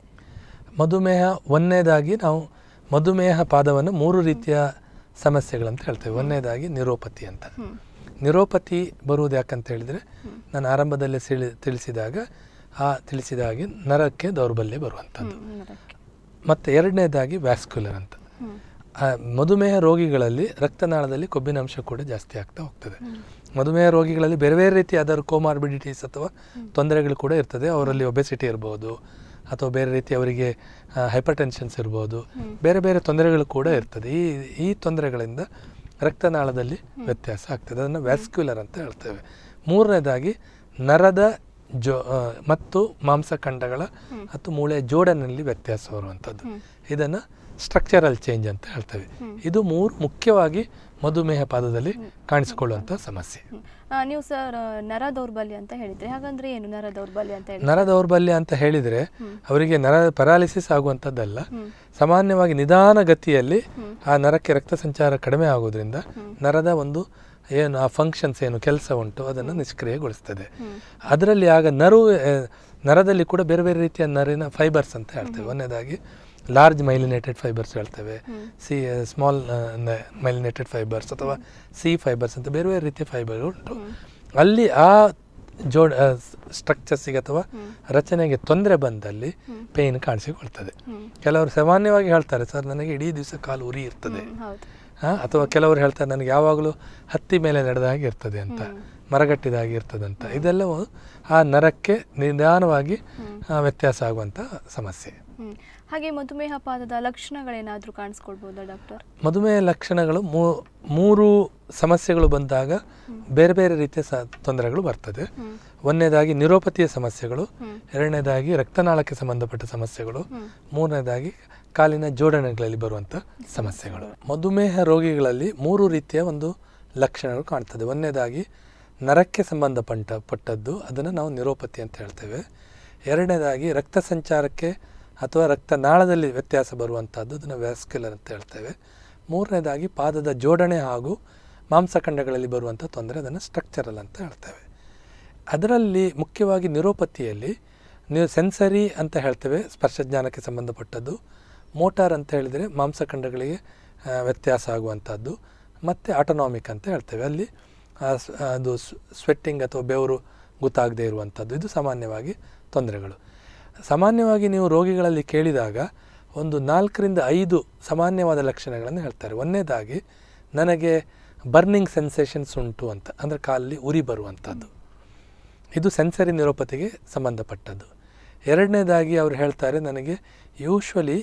ಮಧುಮೇಹ ಒಂದನೇದಾಗಿ ನಾವು ಮಧುಮೇಹ ಪಾದವನ್ನು ಮೂರು ರೀತಿಯ ಸಮಸ್ಯೆಗಳಂತ ಹೇಳ್ತೇವೆ ಒಂದನೇದಾಗಿ ನಿರೋಪತಿ ಅಂತ ಹ್ಮ್ ನಿರೋಪತಿ ಬರುವುದು ಯಾಕಂತ ಹೇಳಿದರೆ ನಾನು ಆರಂಭದಲ್ಲೇ ಸಿಳಿ ತಿಳಿಸಿದಾಗ ಆ ತಿಳಿಸಿದ ಹಾಗೆ ನರಕ್ಕೆ ದೌರ್ಬಲ್ಯ ಬರುವಂಥದ್ದು ಹ್ಮ್, ನರಕ್ಕೆ. ಮತ್ತು ಎರಡನೇದಾಗಿ ವ್ಯಾಸ್ಕ್ಯುಲರ್ ಅಂತ ಹ್ಮ್ ಆ ಮಧುಮೇಹ ರೋಗಿಗಳಲ್ಲಿ ರಕ್ತನಾಳದಲ್ಲಿ ಕೊಬ್ಬಿನ ಅಂಶ ಕೂಡ ಜಾಸ್ತಿ ಆಗ್ತಾ ಹೋಗ್ತದೆ ಮಧುಮೇಹ ರೋಗಿಗಳಲ್ಲಿ ಬೇರೆ ಬೇರೆ ರೀತಿಯ ಅದರ ಕೋಮಾರ್ಬಿಡಿಟೀಸ್ ಅಥವಾ ತೊಂದರೆಗಳು ಕೂಡ ಇರ್ತದೆ ಅವರಲ್ಲಿ ಒಬೆಸಿಟಿ ಇರ್ಬೋದು ಅಥವಾ ಬೇರೆ ರೀತಿ ಅವರಿಗೆ ಹೈಪರ್ ಟೆನ್ಷನ್ಸ್ ಇರ್ಬೋದು ಬೇರೆ ಬೇರೆ ತೊಂದರೆಗಳು ಕೂಡ ಇರ್ತದೆ ಈ ಈ ತೊಂದರೆಗಳಿಂದ ರಕ್ತನಾಳದಲ್ಲಿ ವ್ಯತ್ಯಾಸ ಆಗ್ತದೆ ಅದನ್ನು ವ್ಯಾಸ್ಕ್ಯುಲರ್ ಅಂತ ಹೇಳ್ತೇವೆ ಮೂರನೇದಾಗಿ ನರದ ಜೋ ಆ, ಮತ್ತು ಮಾಂಸಖಂಡಗಳ ಮತ್ತು ಮೂಳೆಯ ಜೋಡನಲ್ಲಿ ವ್ಯತ್ಯಾಸ ಬರುವಂಥದ್ದು ಇದನ್ನು ಸ್ಟ್ರಕ್ಚರಲ್ ಚೇಂಜ್ ಅಂತ ಹೇಳ್ತೇವೆ ಇದು ಮೂರು ಮುಖ್ಯವಾಗಿ ಮಧುಮೇಹ ಪಾದದಲ್ಲಿ ಕಾಣಿಸಿಕೊಳ್ಳುವಂಥ ಸಮಸ್ಯೆ ಹ್ಮ್. ಆ, ನೀವು ಸರ್ ನರ ದೌರ್ಬಲ್ಯ ಅಂತ ಹೇಳಿದ್ರೆ ಹಾಗಂದ್ರೆ ಏನು ನರ ದೌರ್ಬಲ್ಯ ಅಂತ ಹೇಳಿ ನರ ದೌರ್ಬಲ್ಯ ಅಂತ ಹೇಳಿದರೆ ಅವರಿಗೆ ನರ ಪರಾಲಿಸಿಸ್ ಆಗುವಂಥದ್ದಲ್ಲ ಹ್ಮ್. ಸಾಮಾನ್ಯವಾಗಿ ನಿಧಾನ ಗತಿಯಲ್ಲಿ ಆ ನರಕ್ಕೆ ರಕ್ತ ಸಂಚಾರ ಕಡಿಮೆ ಆಗೋದ್ರಿಂದ ನರದ ಒಂದು ಏನು ಆ ಫಂಕ್ಷನ್ಸ್ ಏನು ಕೆಲಸ ಉಂಟು ಅದನ್ನು ನಿಷ್ಕ್ರಿಯಗೊಳಿಸ್ತದೆ ಅದರಲ್ಲಿ ಆಗ ನರು ಆ, ನರದಲ್ಲಿ ಕೂಡ ಬೇರೆ ಬೇರೆ ರೀತಿಯ ನರಿನ ಫೈಬರ್ಸ್ ಅಂತ ಹೇಳ್ತೇವೆ ಒಂದನೇದಾಗಿ ಲಾರ್ಜ್ ಮೈಲಿನೇಟೆಡ್ ಫೈಬರ್ಸ್ ಹೇಳ್ತೇವೆ ಸಿ ಸ್ಮಾಲ್ ಮೈಲಿನೇಟೆಡ್ ಫೈಬರ್ಸ್ ಅಥವಾ ಸಿ ಫೈಬರ್ಸ್ ಅಂತ ಬೇರೆ ಬೇರೆ ರೀತಿಯ ಫೈಬರ್ ಉಂಟು ಅಲ್ಲಿ ಆ ಜೋಡ್ ಸ್ಟ್ರಕ್ಚರ್ಸಿಗೆ ಅಥವಾ ರಚನೆಗೆ ತೊಂದರೆ ಬಂದಲ್ಲಿ ಪೇಯ್ನ್ ಕಾಣಿಸಿಕೊಳ್ತದೆ ಕೆಲವರು ಸಾಮಾನ್ಯವಾಗಿ ಹೇಳ್ತಾರೆ ಸರ್ ನನಗೆ ಇಡೀ ದಿವಸ ಕಾಲು ಉರಿ ಇರ್ತದೆ ಹ್ಮ್, ಹೌದು ಆ, ಅಥವಾ ಕೆಲವರು ಹೇಳ್ತಾರೆ ನನಗೆ ಯಾವಾಗಲೂ ಹತ್ತಿ ಮೇಲೆ ನಡೆದ ಹಾಗೆ ಇರ್ತದೆ ಅಂತ ಮರಗಟ್ಟಿದ ಹಾಗೆ ಇರ್ತದೆ ಅಂತ ಇದೆಲ್ಲವೂ ಆ ನರಕ್ಕೆ ನಿಧಾನವಾಗಿ ಆ, ವ್ಯತ್ಯಾಸ ಆಗುವಂಥ ಸಮಸ್ಯೆ ಹ್ಮ್. ಹಾಗೆ ಮಧುಮೇಹ ಪಾದದ ಲಕ್ಷಣಗಳೇನಾದ್ರೂ ಕಾಣಿಸ್ಕೊಳ್ಬೋದಾ ಡಾಕ್ಟರ್ ಮಧುಮೇಹ ಲಕ್ಷಣಗಳು ಮೂ- ಮೂರು ಸಮಸ್ಯೆಗಳು ಬಂದಾಗ ಬೇರೆ ಬೇರೆ ರೀತಿಯ ಸ ತೊಂದರೆಗಳು ಬರ್ತದೆ ಹ್ಮ್. ಒಂದನೇದಾಗಿ ನಿರೋಪತಿಯ ಸಮಸ್ಯೆಗಳು ಹ್ಮ್. ಎರಡನೇದಾಗಿ ರಕ್ತನಾಳಕ್ಕೆ ಸಂಬಂಧಪಟ್ಟ ಸಮಸ್ಯೆಗಳು ಮೂರನೇದಾಗಿ ಕಾಲಿನ ಜೋಡಣೆಗಳಲ್ಲಿ ಬರುವಂಥ ಸಮಸ್ಯೆಗಳು ಮಧುಮೇಹ ರೋಗಿಗಳಲ್ಲಿ ಮೂರು ರೀತಿಯ ಒಂದು ಲಕ್ಷಣಗಳು ಕಾಣ್ತದೆ ಒಂದನೇದಾಗಿ ನರಕ್ಕೆ ಸಂಬಂಧಪಟ್ಟ ಪಟ್ಟದ್ದು ಅದನ್ನು ನಾವು ನಿರೋಪತಿ ಅಂತ ಹೇಳ್ತೇವೆ ಎರಡನೇದಾಗಿ ರಕ್ತ ಸಂಚಾರಕ್ಕೆ ಅಥವಾ ರಕ್ತನಾಳದಲ್ಲಿ ವ್ಯತ್ಯಾಸ ಬರುವಂಥದ್ದು ಅದನ್ನು ವ್ಯಾಸ್ಕ್ಯುಲರ್ ಅಂತ ಹೇಳ್ತೇವೆ ಮೂರನೇದಾಗಿ ಪಾದದ ಜೋಡಣೆ ಹಾಗೂ ಮಾಂಸಖಂಡಗಳಲ್ಲಿ ಬರುವಂಥ ತೊಂದರೆ ಅದನ್ನು ಸ್ಟ್ರಕ್ಚರಲ್ ಅಂತ ಹೇಳ್ತೇವೆ ಅದರಲ್ಲಿ ಮುಖ್ಯವಾಗಿ ನಿರೋಪತಿಯಲ್ಲಿ ನೀವು ಸೆನ್ಸರಿ ಅಂತ ಹೇಳ್ತೇವೆ ಸ್ಪರ್ಶಜ್ಞಾನಕ್ಕೆ ಸಂಬಂಧಪಟ್ಟದ್ದು ಮೋಟಾರ್ ಅಂತ ಹೇಳಿದರೆ ಮಾಂಸಖಂಡಗಳಿಗೆ ಆ, ವ್ಯತ್ಯಾಸ ಆಗುವಂಥದ್ದು ಮತ್ತು ಆಟೋನಾಮಿಕ್ ಅಂತ ಹೇಳ್ತೇವೆ ಅಲ್ಲಿ ಆ, ಸ್- ಅದು ಸ್ವೆಟ್ಟಿಂಗ್ ಅಥವಾ ಬೆವರು ಗೊತ್ತಾಗದೇ ಇರುವಂಥದ್ದು ಇದು ಸಾಮಾನ್ಯವಾಗಿ ತೊಂದರೆಗಳು ಸಾಮಾನ್ಯವಾಗಿ ನೀವು ರೋಗಿಗಳಲ್ಲಿ ಕೇಳಿದಾಗ ಒಂದು ನಾಲ್ಕರಿಂದ ಐದು ಸಾಮಾನ್ಯವಾದ ಲಕ್ಷಣಗಳನ್ನು ಹೇಳ್ತಾರೆ ಒಂದನೇದಾಗಿ ನನಗೆ ಬರ್ನಿಂಗ್ ಸೆನ್ಸೇಷನ್ಸ್ ಉಂಟು ಅಂತ ಅಂದರೆ ಕಾಲಲ್ಲಿ ಉರಿ ಬರುವಂಥದ್ದು ಇದು ಸೆನ್ಸರಿ ನಿರೋಪತಿಗೆ ಸಂಬಂಧಪಟ್ಟದ್ದು ಎರಡನೇದಾಗಿ ಅವರು ಹೇಳ್ತಾರೆ ನನಗೆ ಯೂಶ್ವಲಿ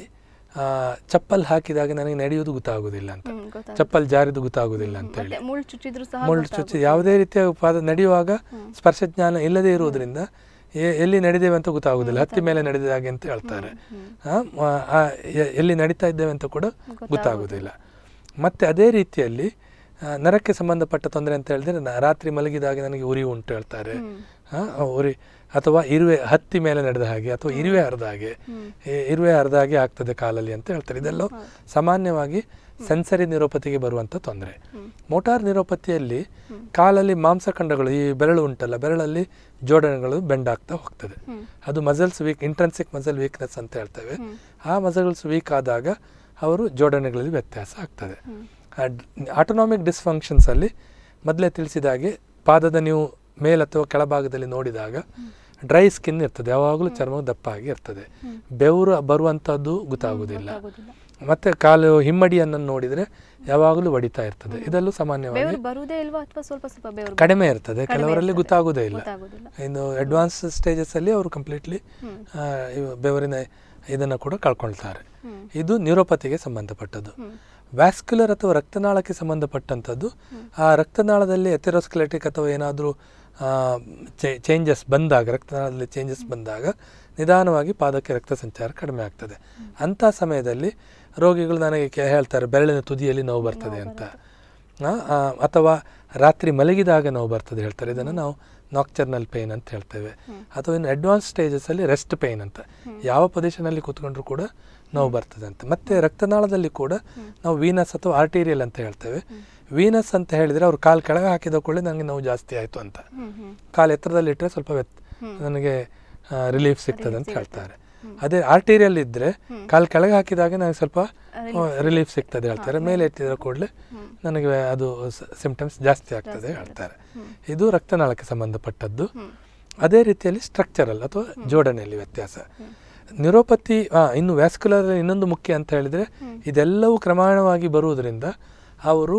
ಚಪ್ಪಲ್ ಹಾಕಿದಾಗ ನನಗೆ ನಡೆಯುವುದು ಗೊತ್ತಾಗೋದಿಲ್ಲ ಅಂತ ಹ್ಮ್, ಗೊತ್ತಾಗುತ್ತೆ. ಚಪ್ಪಲ್ ಜಾರಿದು ಗೊತ್ತಾಗೋದಿಲ್ಲ ಅಂತ ಹೇಳಿ ಮತ್ತೆ ಮುಳ್ಳು ಚುಚ್ಚಿದ್ರು ಸಹ ಮುಳ್ಳು ಚುಚ್ಚಿ ಯಾವುದೇ ರೀತಿಯ ಪಾದ ನಡೆಯುವಾಗ ಸ್ಪರ್ಶಜ್ಞಾನ ಇಲ್ಲದೇ ಇರುವುದರಿಂದ ಎ- ಎಲ್ಲಿ ನಡೆದೇವೆ ಅಂತ ಗೊತ್ತಾಗೋದಿಲ್ಲ ಹತ್ತಿ ಮೇಲೆ ನಡೆದ ಹಾಗೆ ಅಂತ ಹೇಳ್ತಾರೆ ಆ, ಮ- ಆ, ಎ- ಎಲ್ಲಿ ನಡೀತಾ ಇದ್ದೇವೆ ಅಂತ ಕೂಡ ಗೊತ್ತಾಗೋದಿಲ್ಲ ಮತ್ತೆ ಅದೇ ರೀತಿಯಲ್ಲಿ ಆ, ನರಕ್ಕೆ ಸಂಬಂಧಪಟ್ಟ ತೊಂದರೆ ಅಂತ ಹೇಳಿದ್ರೆ ನ- ರಾತ್ರಿ ಮಲಗಿದಾಗ ನನಗೆ ಉರಿ ಉಂಟು ಹೇಳ್ತಾರೆ ಆ, ಉರಿ ಅಥವಾ ಇರುವೆ ಹತ್ತಿ ಮೇಲೆ ನಡೆದ ಹಾಗೆ ಅಥವಾ ಇರುವೆ ಹರಿದ ಹಾಗೆ ಈ ಇರುವೆ ಹರಿದ ಹಾಗೆ ಆಗ್ತದೆ ಕಾಲಲ್ಲಿ ಅಂತ ಹೇಳ್ತಾರೆ ಇದೆಲ್ಲ ಸಾಮಾನ್ಯವಾಗಿ ಸೆನ್ಸರಿ ನಿರೋಪತಿಗೆ ಬರುವಂಥ ತೊಂದರೆ ಮೋಟಾರ್ ನಿರೋಪತಿಯಲ್ಲಿ ಕಾಲಲ್ಲಿ ಮಾಂಸಖಂಡಗಳು ಈ ಬೆರಳು ಉಂಟಲ್ಲ ಬೆರಳಲ್ಲಿ ಜೋಡಣೆಗಳು ಬೆಂಡ್ ಆಗ್ತಾ ಹೋಗ್ತದೆ ಅದು muscles weak intrinsic muscle weakness ಅಂತ ಹೇಳ್ತೇವೆ ಆ ಮಸಲ್ಸ್ ವೀಕ್ ಆದಾಗ ಅವರು ಜೋಡಣೆಗಳಲ್ಲಿ ವ್ಯತ್ಯಾಸ ಆಗ್ತದೆ ಆಟೋನಾಮಿಕ್ ಡಿಸ್ಫಂಕ್ಷನ್ಸ್ ಅಲ್ಲಿ ಮೊದಲೇ ತಿಳಿಸಿದ ಹಾಗೆ ಪಾದದ ನೀವು ಮೇಲ್ ಅಥವಾ ಕೆಳಭಾಗದಲ್ಲಿ ನೋಡಿದಾಗ ಡ್ರೈ ಸ್ಕಿನ್ ಇರ್ತದೆ ಯಾವಾಗಲೂ ಚರ್ಮ ದಪ್ಪ ಆಗಿ ಇರ್ತದೆ ಬೆವರು ಬರುವಂಥದ್ದು ಗೊತ್ತಾಗುವುದಿಲ್ಲ ಗೊತ್ತಾಗೋದಿಲ್ಲ. ಮತ್ತೆ ಕಾಲು ಹಿಮ್ಮಡಿಯನ್ನು ನೋಡಿದರೆ ಯಾವಾಗಲೂ ಹೊಡಿತಾ ಇರ್ತದೆ ಇದೆಲ್ಲೂ ಸಾಮಾನ್ಯವಾಗಿ ಬೆವರು ಬರುವುದೇ ಇಲ್ವಾ ಅಥವಾ ಸ್ವಲ್ಪ ಸ್ವಲ್ಪ ಬೆವರು ಕಡಿಮೆ ಇರ್ತದೆ ಕೆಲವರಲ್ಲಿ ಇರ್ತದೆ. ಗೊತ್ತಾಗುವುದೇ ಇಲ್ಲ ಗೊತ್ತಾಗೋದಿಲ್ಲ ಇನ್ನು ಅಡ್ವಾನ್ಸ್ ಸ್ಟೇಜಸ್ ಅಲ್ಲಿ ಅವರು ಕಂಪ್ಲೀಟ್ಲಿ ಬೆವರಿನ ಇದನ್ನು ಕೂಡ ಕಳ್ಕೊಳ್ತಾರೆ ಹ್ಮ್. ಇದು ನ್ಯೂರೋಪತಿಗೆ ಸಂಬಂಧಪಟ್ಟದ್ದು ವ್ಯಾಸ್ಕ್ಯುಲರ್ ಅಥವಾ ರಕ್ತನಾಳಕ್ಕೆ ಸಂಬಂಧಪಟ್ಟಂಥದ್ದು ಆ ರಕ್ತನಾಳದಲ್ಲಿ ಎಥೆರೋಸ್ಕೆಲೆಟಿಕ್ ಅಥವಾ ಏನಾದರೂ ಚೇಂಜಸ್ ಬಂದಾಗ ರಕ್ತನಾಳದಲ್ಲಿ ಚೇಂಜಸ್ ಬಂದಾಗ ನಿಧಾನವಾಗಿ ಪಾದಕ್ಕೆ ರಕ್ತ ಸಂಚಾರ ಕಡಿಮೆ ಆಗ್ತದೆ ಅಂಥ ಸಮಯದಲ್ಲಿ ರೋಗಿಗಳು ನನಗೆ ಕೆ- ಹೇಳ್ತಾರೆ ಬೆರಳಿನ ತುದಿಯಲ್ಲಿ ನೋವು ಬರ್ತದೆ ಅಂತ ಆ, ಆ, ಅಥವಾ ರಾತ್ರಿ ಮಲಗಿದಾಗ ನೋವು ಬರ್ತದೆ ಹೇಳ್ತಾರೆ ಇದನ್ನು ನಾವು ನಾಕ್ಚರ್ನಲ್ ಪೇನ್ ಅಂತ ಹೇಳ್ತೇವೆ ಅಥವಾ ಇನ್ನು ಅಡ್ವಾನ್ಸ್ ಸ್ಟೇಜಸಲ್ಲಿ ರೆಸ್ಟ್ ಪೇನ್ ಅಂತ ಯಾವ ಪೊಸಿಷನಲ್ಲಿ ಕೂತ್ಕೊಂಡ್ರು ಕೂಡ ನೋವು ಬರ್ತದೆ ಅಂತ ಮತ್ತೆ ರಕ್ತನಾಳದಲ್ಲಿ ಕೂಡ ನಾವು ವೀನಸ್ ಅಥವಾ ಆರ್ಟೀರಿಯಲ್ ಅಂತ ಹೇಳ್ತೇವೆ ವೀನಸ್ ಅಂತ ಹೇಳಿದರೆ ಅವ್ರು ಕಾಲು ಕೆಳಗೆ ಹಾಕಿದ ಕೂಡಲೇ ನನಗೆ ನೋವು ಜಾಸ್ತಿ ಆಯಿತು ಅಂತ ಹ್ಮ್ ಹ್ಮ್ ಕಾಲು ಎತ್ತರದಲ್ಲಿಟ್ಟರೆ ಸ್ವಲ್ಪ ವ್ಯತ್ ನನಗೆ ರಿಲೀಫ್ ಸಿಗ್ತದೆ ಅಂತ ಹೇಳ್ತಾರೆ ಅದೇ ಆರ್ಟೀರಿಯಲ್ ಇದ್ದರೆ ಕಾಲು ಕೆಳಗೆ ಹಾಕಿದಾಗ ನನಗೆ ಸ್ವಲ್ಪ ರಿಲೀಫ್ ಸಿಗ್ತದೆ ಹೇಳ್ತಾರೆ ಮೇಲೆ ಎತ್ತಿದ ಕೂಡಲೇ ನನಗೆ ಅದು ಸಿಂಪ್ಟಮ್ಸ್ ಜಾಸ್ತಿ ಆಗ್ತದೆ ಹೇಳ್ತಾರೆ ಇದು ರಕ್ತನಾಳಕ್ಕೆ ಸಂಬಂಧಪಟ್ಟದ್ದು ಅದೇ ರೀತಿಯಲ್ಲಿ ಸ್ಟ್ರಕ್ಚರಲ್ ಅಥವಾ ಜೋಡಣೆಯಲ್ಲಿ ವ್ಯತ್ಯಾಸ ನ್ಯೂರೋಪತಿ ಆ, ಇನ್ನು ವ್ಯಾಸ್ಕ್ಯುಲರ್ ಇನ್ನೊಂದು ಮುಖ್ಯ ಅಂತ ಹೇಳಿದರೆ ಇದೆಲ್ಲವೂ ಕ್ರಮಾಣವಾಗಿ ಬರುವುದರಿಂದ ಅವರು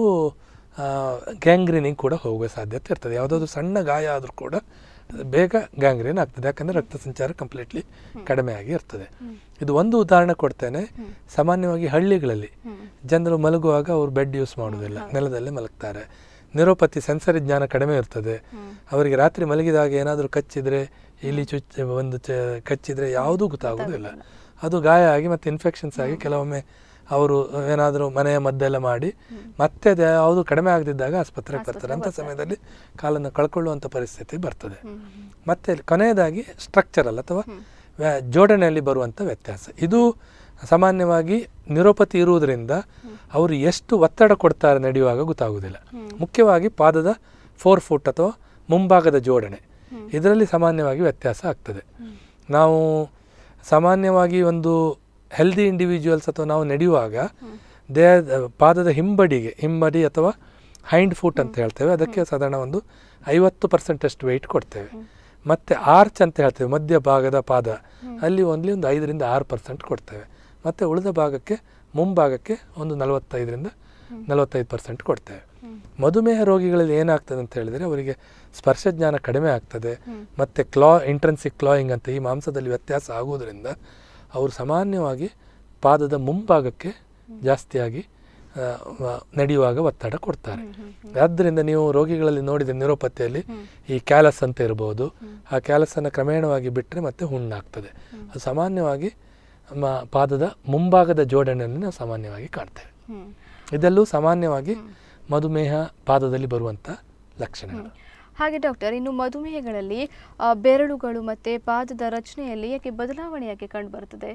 ಗ್ಯಾಂಗ್ರೀನಿಗೆ ಕೂಡ ಹೋಗುವ ಸಾಧ್ಯತೆ ಇರ್ತದೆ ಯಾವುದಾದ್ರು ಸಣ್ಣ ಗಾಯ ಆದರೂ ಕೂಡ ಬೇಗ ಗ್ಯಾಂಗ್ರೀನ್ ಆಗ್ತದೆ ಯಾಕಂದರೆ ರಕ್ತ ಸಂಚಾರ ಕಂಪ್ಲೀಟ್ಲಿ ಕಡಿಮೆ ಆಗಿ ಇರ್ತದೆ ಇದು ಒಂದು ಉದಾಹರಣೆ ಕೊಡ್ತೇನೆ ಸಾಮಾನ್ಯವಾಗಿ ಹಳ್ಳಿಗಳಲ್ಲಿ ಜನರು ಮಲಗುವಾಗ ಅವರು ಬೆಡ್ ಯೂಸ್ ಮಾಡೋದಿಲ್ಲ ನೆಲದಲ್ಲೇ ಮಲಗ್ತಾರೆ ನಿರೋಪತಿ ಸೆನ್ಸರಿ ಜ್ಞಾನ ಕಡಿಮೆ ಇರ್ತದೆ ಅವರಿಗೆ ರಾತ್ರಿ ಮಲಗಿದಾಗ ಏನಾದರೂ ಕಚ್ಚಿದ್ರೆ ಇಲ್ಲಿ ಚುಚ್ಚ ಒಂದು ಚ ಕಚ್ಚಿದ್ರೆ ಯಾವುದೂ ಗೊತ್ತಾಗೋದಿಲ್ಲ ಅದು ಗಾಯ ಆಗಿ ಮತ್ತೆ ಇನ್ಫೆಕ್ಷನ್ಸ್ ಆಗಿ ಕೆಲವೊಮ್ಮೆ ಅವರು ಏನಾದರೂ ಮನೆಯ ಮದ್ದೆಲ್ಲ ಮಾಡಿ ಮತ್ತೆ ಅದು ಯಾವುದು ಕಡಿಮೆ ಆಗದಿದ್ದಾಗ ಆಸ್ಪತ್ರೆಗೆ ಬರ್ತಾರೆ ಅಂಥ ಸಮಯದಲ್ಲಿ ಕಾಲನ್ನು ಕಳ್ಕೊಳ್ಳುವಂಥ ಪರಿಸ್ಥಿತಿ ಬರ್ತದೆ ಮತ್ತೆ ಕೊನೆಯದಾಗಿ ಸ್ಟ್ರಕ್ಚರಲ್ ಅಥವಾ ವ್ಯಾ- ಜೋಡಣೆಯಲ್ಲಿ ಬರುವಂಥ ವ್ಯತ್ಯಾಸ ಇದು ಸಾಮಾನ್ಯವಾಗಿ ನಿರೋಪತಿ ಇರುವುದರಿಂದ ಅವರು ಎಷ್ಟು ಒತ್ತಡ ಕೊಡ್ತಾರೆ ನಡೆಯುವಾಗ ಗೊತ್ತಾಗುವುದಿಲ್ಲ ಮುಖ್ಯವಾಗಿ ಪಾದದ ಫೋರ್ ಫುಟ್ ಅಥವಾ ಮುಂಭಾಗದ ಜೋಡಣೆ ಇದರಲ್ಲಿ ಸಾಮಾನ್ಯವಾಗಿ ವ್ಯತ್ಯಾಸ ಆಗ್ತದೆ ನಾವು ಸಾಮಾನ್ಯವಾಗಿ ಒಂದು ಹೆಲ್ದಿ ಇಂಡಿವಿಜುವಲ್ಸ್ ಅಥವಾ ನಾವು ನಡೆಯುವಾಗ ದೇಹ ಪಾದದ ಹಿಂಬಡಿಗೆ ಹಿಂಬಡಿ ಅಥವಾ ಹೈಂಡ್ ಫುಟ್ ಅಂತ ಹೇಳ್ತೇವೆ ಅದಕ್ಕೆ ಸಾಧಾರಣ ಒಂದು ಐವತ್ತು ಪರ್ಸೆಂಟಷ್ಟು ವೆಯ್ಟ್ ಕೊಡ್ತೇವೆ ಮತ್ತು ಆರ್ಚ್ ಅಂತ ಹೇಳ್ತೇವೆ ಮಧ್ಯ ಭಾಗದ ಪಾದ ಅಲ್ಲಿ ಓನ್ಲಿ ಒಂದು ಐದರಿಂದ ಆರು ಪರ್ಸೆಂಟ್ ಕೊಡ್ತೇವೆ ಮತ್ತು ಉಳಿದ ಭಾಗಕ್ಕೆ ಮುಂಭಾಗಕ್ಕೆ ಒಂದು ನಲವತ್ತೈದರಿಂದ ನಲವತ್ತೈದು ಪರ್ಸೆಂಟ್ ಕೊಡ್ತೇವೆ ಮಧುಮೇಹ ರೋಗಿಗಳಲ್ಲಿ ಏನಾಗ್ತದೆ ಅಂತ ಹೇಳಿದರೆ ಅವರಿಗೆ ಸ್ಪರ್ಶಜ್ಞಾನ ಕಡಿಮೆ ಆಗ್ತದೆ ಮತ್ತು ಕ್ಲಾ ಇಂಟ್ರೆನ್ಸಿಕ್ ಕ್ಲಾಯಿಂಗ್ ಅಂತ ಈ ಮಾಂಸದಲ್ಲಿ ವ್ಯತ್ಯಾಸ ಆಗುವುದರಿಂದ ಅವರು ಸಾಮಾನ್ಯವಾಗಿ ಪಾದದ ಮುಂಭಾಗಕ್ಕೆ ಜಾಸ್ತಿಯಾಗಿ ಆ, ವ- ನಡೆಯುವಾಗ ಒತ್ತಡ ಕೊಡ್ತಾರೆ ಆದ್ದರಿಂದ ನೀವು ರೋಗಿಗಳಲ್ಲಿ ನೋಡಿದ ನಿರೋಪತಿಯಲ್ಲಿ ಈ ಕ್ಯಾಲಸ್ ಅಂತ ಇರಬಹುದು ಆ ಕ್ಯಾಲಸನ್ನು ಕ್ರಮೇಣವಾಗಿ ಬಿಟ್ಟರೆ ಮತ್ತೆ ಹುಣ್ಣಾಗ್ತದೆ ಅದು ಸಾಮಾನ್ಯವಾಗಿ ಮ ಪಾದದ ಮುಂಭಾಗದ ಜೋಡಣೆಯಲ್ಲಿ ನಾವು ಸಾಮಾನ್ಯವಾಗಿ ಕಾಣ್ತೇವೆ ಹ್ಮ್ ಇದೆಲ್ಲೂ ಸಾಮಾನ್ಯವಾಗಿ ಮಧುಮೇಹ ಪಾದದಲ್ಲಿ ಬರುವಂಥ ಲಕ್ಷಣಗಳು ಹಾಗೆ ಡಾಕ್ಟರ್ ಇನ್ನು ಮಧುಮೇಹಗಳಲ್ಲಿ ಆ, ಬೆರಳುಗಳು ಮತ್ತೆ ಪಾದದ ರಚನೆಯಲ್ಲಿ ಯಾಕೆ ಬದಲಾವಣೆ ಯಾಕೆ ಕಂಡು ಬರ್ತದೆ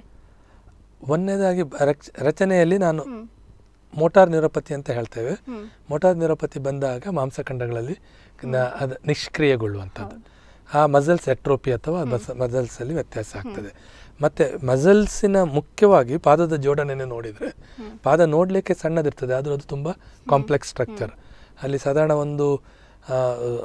ಒಂದನೇದಾಗಿ ಬ- ರಚ- ರಚನೆಯಲ್ಲಿ ನಾನು ಹ್ಮ್ ಮೋಟಾರ್ ನ್ಯೂರೋಪತಿ ಅಂತ ಹೇಳ್ತೇವೆ ಹ್ಮ್ ಮೋಟಾರ್ ನ್ಯೂರೋಪತಿ ಬಂದಾಗ ಮಾಂಸಖಂಡಗಳಲ್ಲಿ ನ- ಅದು ನಿಷ್ಕ್ರಿಯಗೊಳ್ಳುವಂಥದ್ದು ಆ ಮಸಲ್ಸ್ ಎಟ್ರೋಪಿ ಅಥವಾ ಮಸಲ್ಸಲ್ಲಿ ವ್ಯತ್ಯಾಸ ಆಗ್ತದೆ ಮತ್ತು ಮಸಲ್ಸಿನ ಮುಖ್ಯವಾಗಿ ಪಾದದ ಜೋಡಣೆನ ನೋಡಿದರೆ ಪಾದ ನೋಡಲಿಕ್ಕೆ ಸಣ್ಣದಿರ್ತದೆ ಆದರೂ ಅದು ತುಂಬ ಕಾಂಪ್ಲೆಕ್ಸ್ ಸ್ಟ್ರಕ್ಚರ್ ಅಲ್ಲಿ ಸಾಧಾರಣ ಒಂದು ಆ,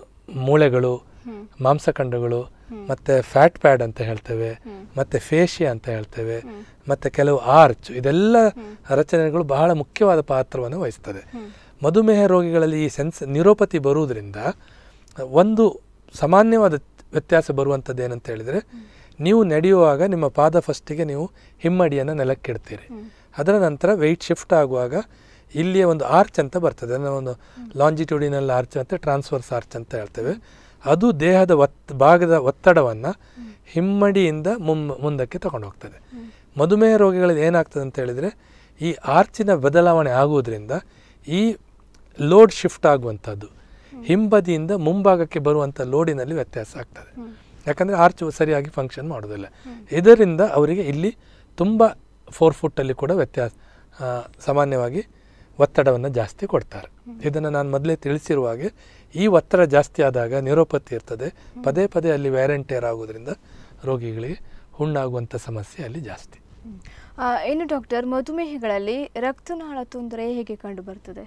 ಮೂಳೆಗಳು ಹ್ಮ್ ಮಾಂಸಖಂಡಗಳು ಮತ್ತು ಫ್ಯಾಟ್ ಪ್ಯಾಡ್ ಅಂತ ಹೇಳ್ತೇವೆ ಹ್ಮ್. ಮತ್ತು ಫೇಶಿಯಾ ಅಂತ ಹೇಳ್ತೇವೆ ಹ್ಮ್. ಮತ್ತು ಕೆಲವು ಆರ್ಚ್ ಇದೆಲ್ಲ ರಚನೆಗಳು ಬಹಳ ಮುಖ್ಯವಾದ ಪಾತ್ರವನ್ನು ವಹಿಸ್ತದೆ ಹ್ಮ್. ಮಧುಮೇಹ ರೋಗಿಗಳಲ್ಲಿ ಈ ಸೆನ್ಸ್ ನ್ಯೂರೋಪತಿ ಬರುವುದರಿಂದ ಒಂದು ಸಾಮಾನ್ಯವಾದ ವ್ಯತ್ಯಾಸ ಬರುವಂಥದ್ದು ಏನಂತ ಹೇಳಿದರೆ ನೀವು ನಡೆಯುವಾಗ ನಿಮ್ಮ ಪಾದ ಫಸ್ಟಿಗೆ ನೀವು ಹಿಮ್ಮಡಿಯನ್ನು ನೆಲಕ್ಕಿಡ್ತೀರಿ ಹ್ಮ್. ಅದರ ನಂತರ ವೆಯ್ಟ್ ಶಿಫ್ಟ್ ಆಗುವಾಗ ಇಲ್ಲಿಯ ಒಂದು ಆರ್ಚ್ ಅಂತ ಬರ್ತದೆ ಅದನ್ನು ಒಂದು ಲಾಂಜಿಟ್ಯೂಡಿನಲ್ ಆರ್ಚ್ ಅಂತ ಟ್ರಾನ್ಸ್ಫರ್ಸ್ ಆರ್ಚ್ ಅಂತ ಹೇಳ್ತೇವೆ ಅದು ದೇಹದ ಒತ್ ಭಾಗದ ಒತ್ತಡವನ್ನು ಹಿಮ್ಮಡಿಯಿಂದ ಮುಮ್ ಮುಂದಕ್ಕೆ ತಗೊಂಡು ಹೋಗ್ತದೆ ಮಧುಮೇಹ ರೋಗಿಗಳಲ್ಲಿ ಏನಾಗ್ತದೆ ಅಂತ ಹೇಳಿದರೆ ಈ ಆರ್ಚಿನ ಬದಲಾವಣೆ ಆಗುವುದರಿಂದ ಈ ಲೋಡ್ ಶಿಫ್ಟ್ ಆಗುವಂಥದ್ದು ಹಿಂಬದಿಯಿಂದ ಮುಂಭಾಗಕ್ಕೆ ಬರುವಂಥ ಲೋಡಿನಲ್ಲಿ ವ್ಯತ್ಯಾಸ ಆಗ್ತದೆ ಹ್ಮ್. ಯಾಕಂದರೆ ಆರ್ಚ್ ಸರಿಯಾಗಿ ಫಂಕ್ಷನ್ ಮಾಡೋದಿಲ್ಲ ಇದರಿಂದ ಅವರಿಗೆ ಇಲ್ಲಿ ತುಂಬ ಫೋರ್ ಫುಟ್ಟಲ್ಲಿ ಕೂಡ ವ್ಯತ್ಯಾಸ ಆ, ಸಾಮಾನ್ಯವಾಗಿ ಒತ್ತಡವನ್ನು ಜಾಸ್ತಿ ಕೊಡ್ತಾರೆ ಇದನ್ನು ನಾನು ಮೊದಲೇ ತಿಳಿಸಿರುವ ಹಾಗೆ ಈ ಒತ್ತಡ ಜಾಸ್ತಿ ಆದಾಗ ನ್ಯೂರೋಪತಿ ಇರ್ತದೆ ಪದೇ ಪದೇ ಅಲ್ಲಿ ವ್ಯಾರಂಟೇರ್ ಆಗೋದ್ರಿಂದ ರೋಗಿಗಳಿಗೆ ಹುಣ್ಣಾಗುವಂಥ ಸಮಸ್ಯೆ ಅಲ್ಲಿ ಜಾಸ್ತಿ ಹ್ಮ್. ಆ, ಇನ್ನು ಡಾಕ್ಟರ್ ಮಧುಮೇಹಗಳಲ್ಲಿ ರಕ್ತನಾಳ ತೊಂದರೆ ಹೇಗೆ ಕಂಡು ಬರ್ತದೆ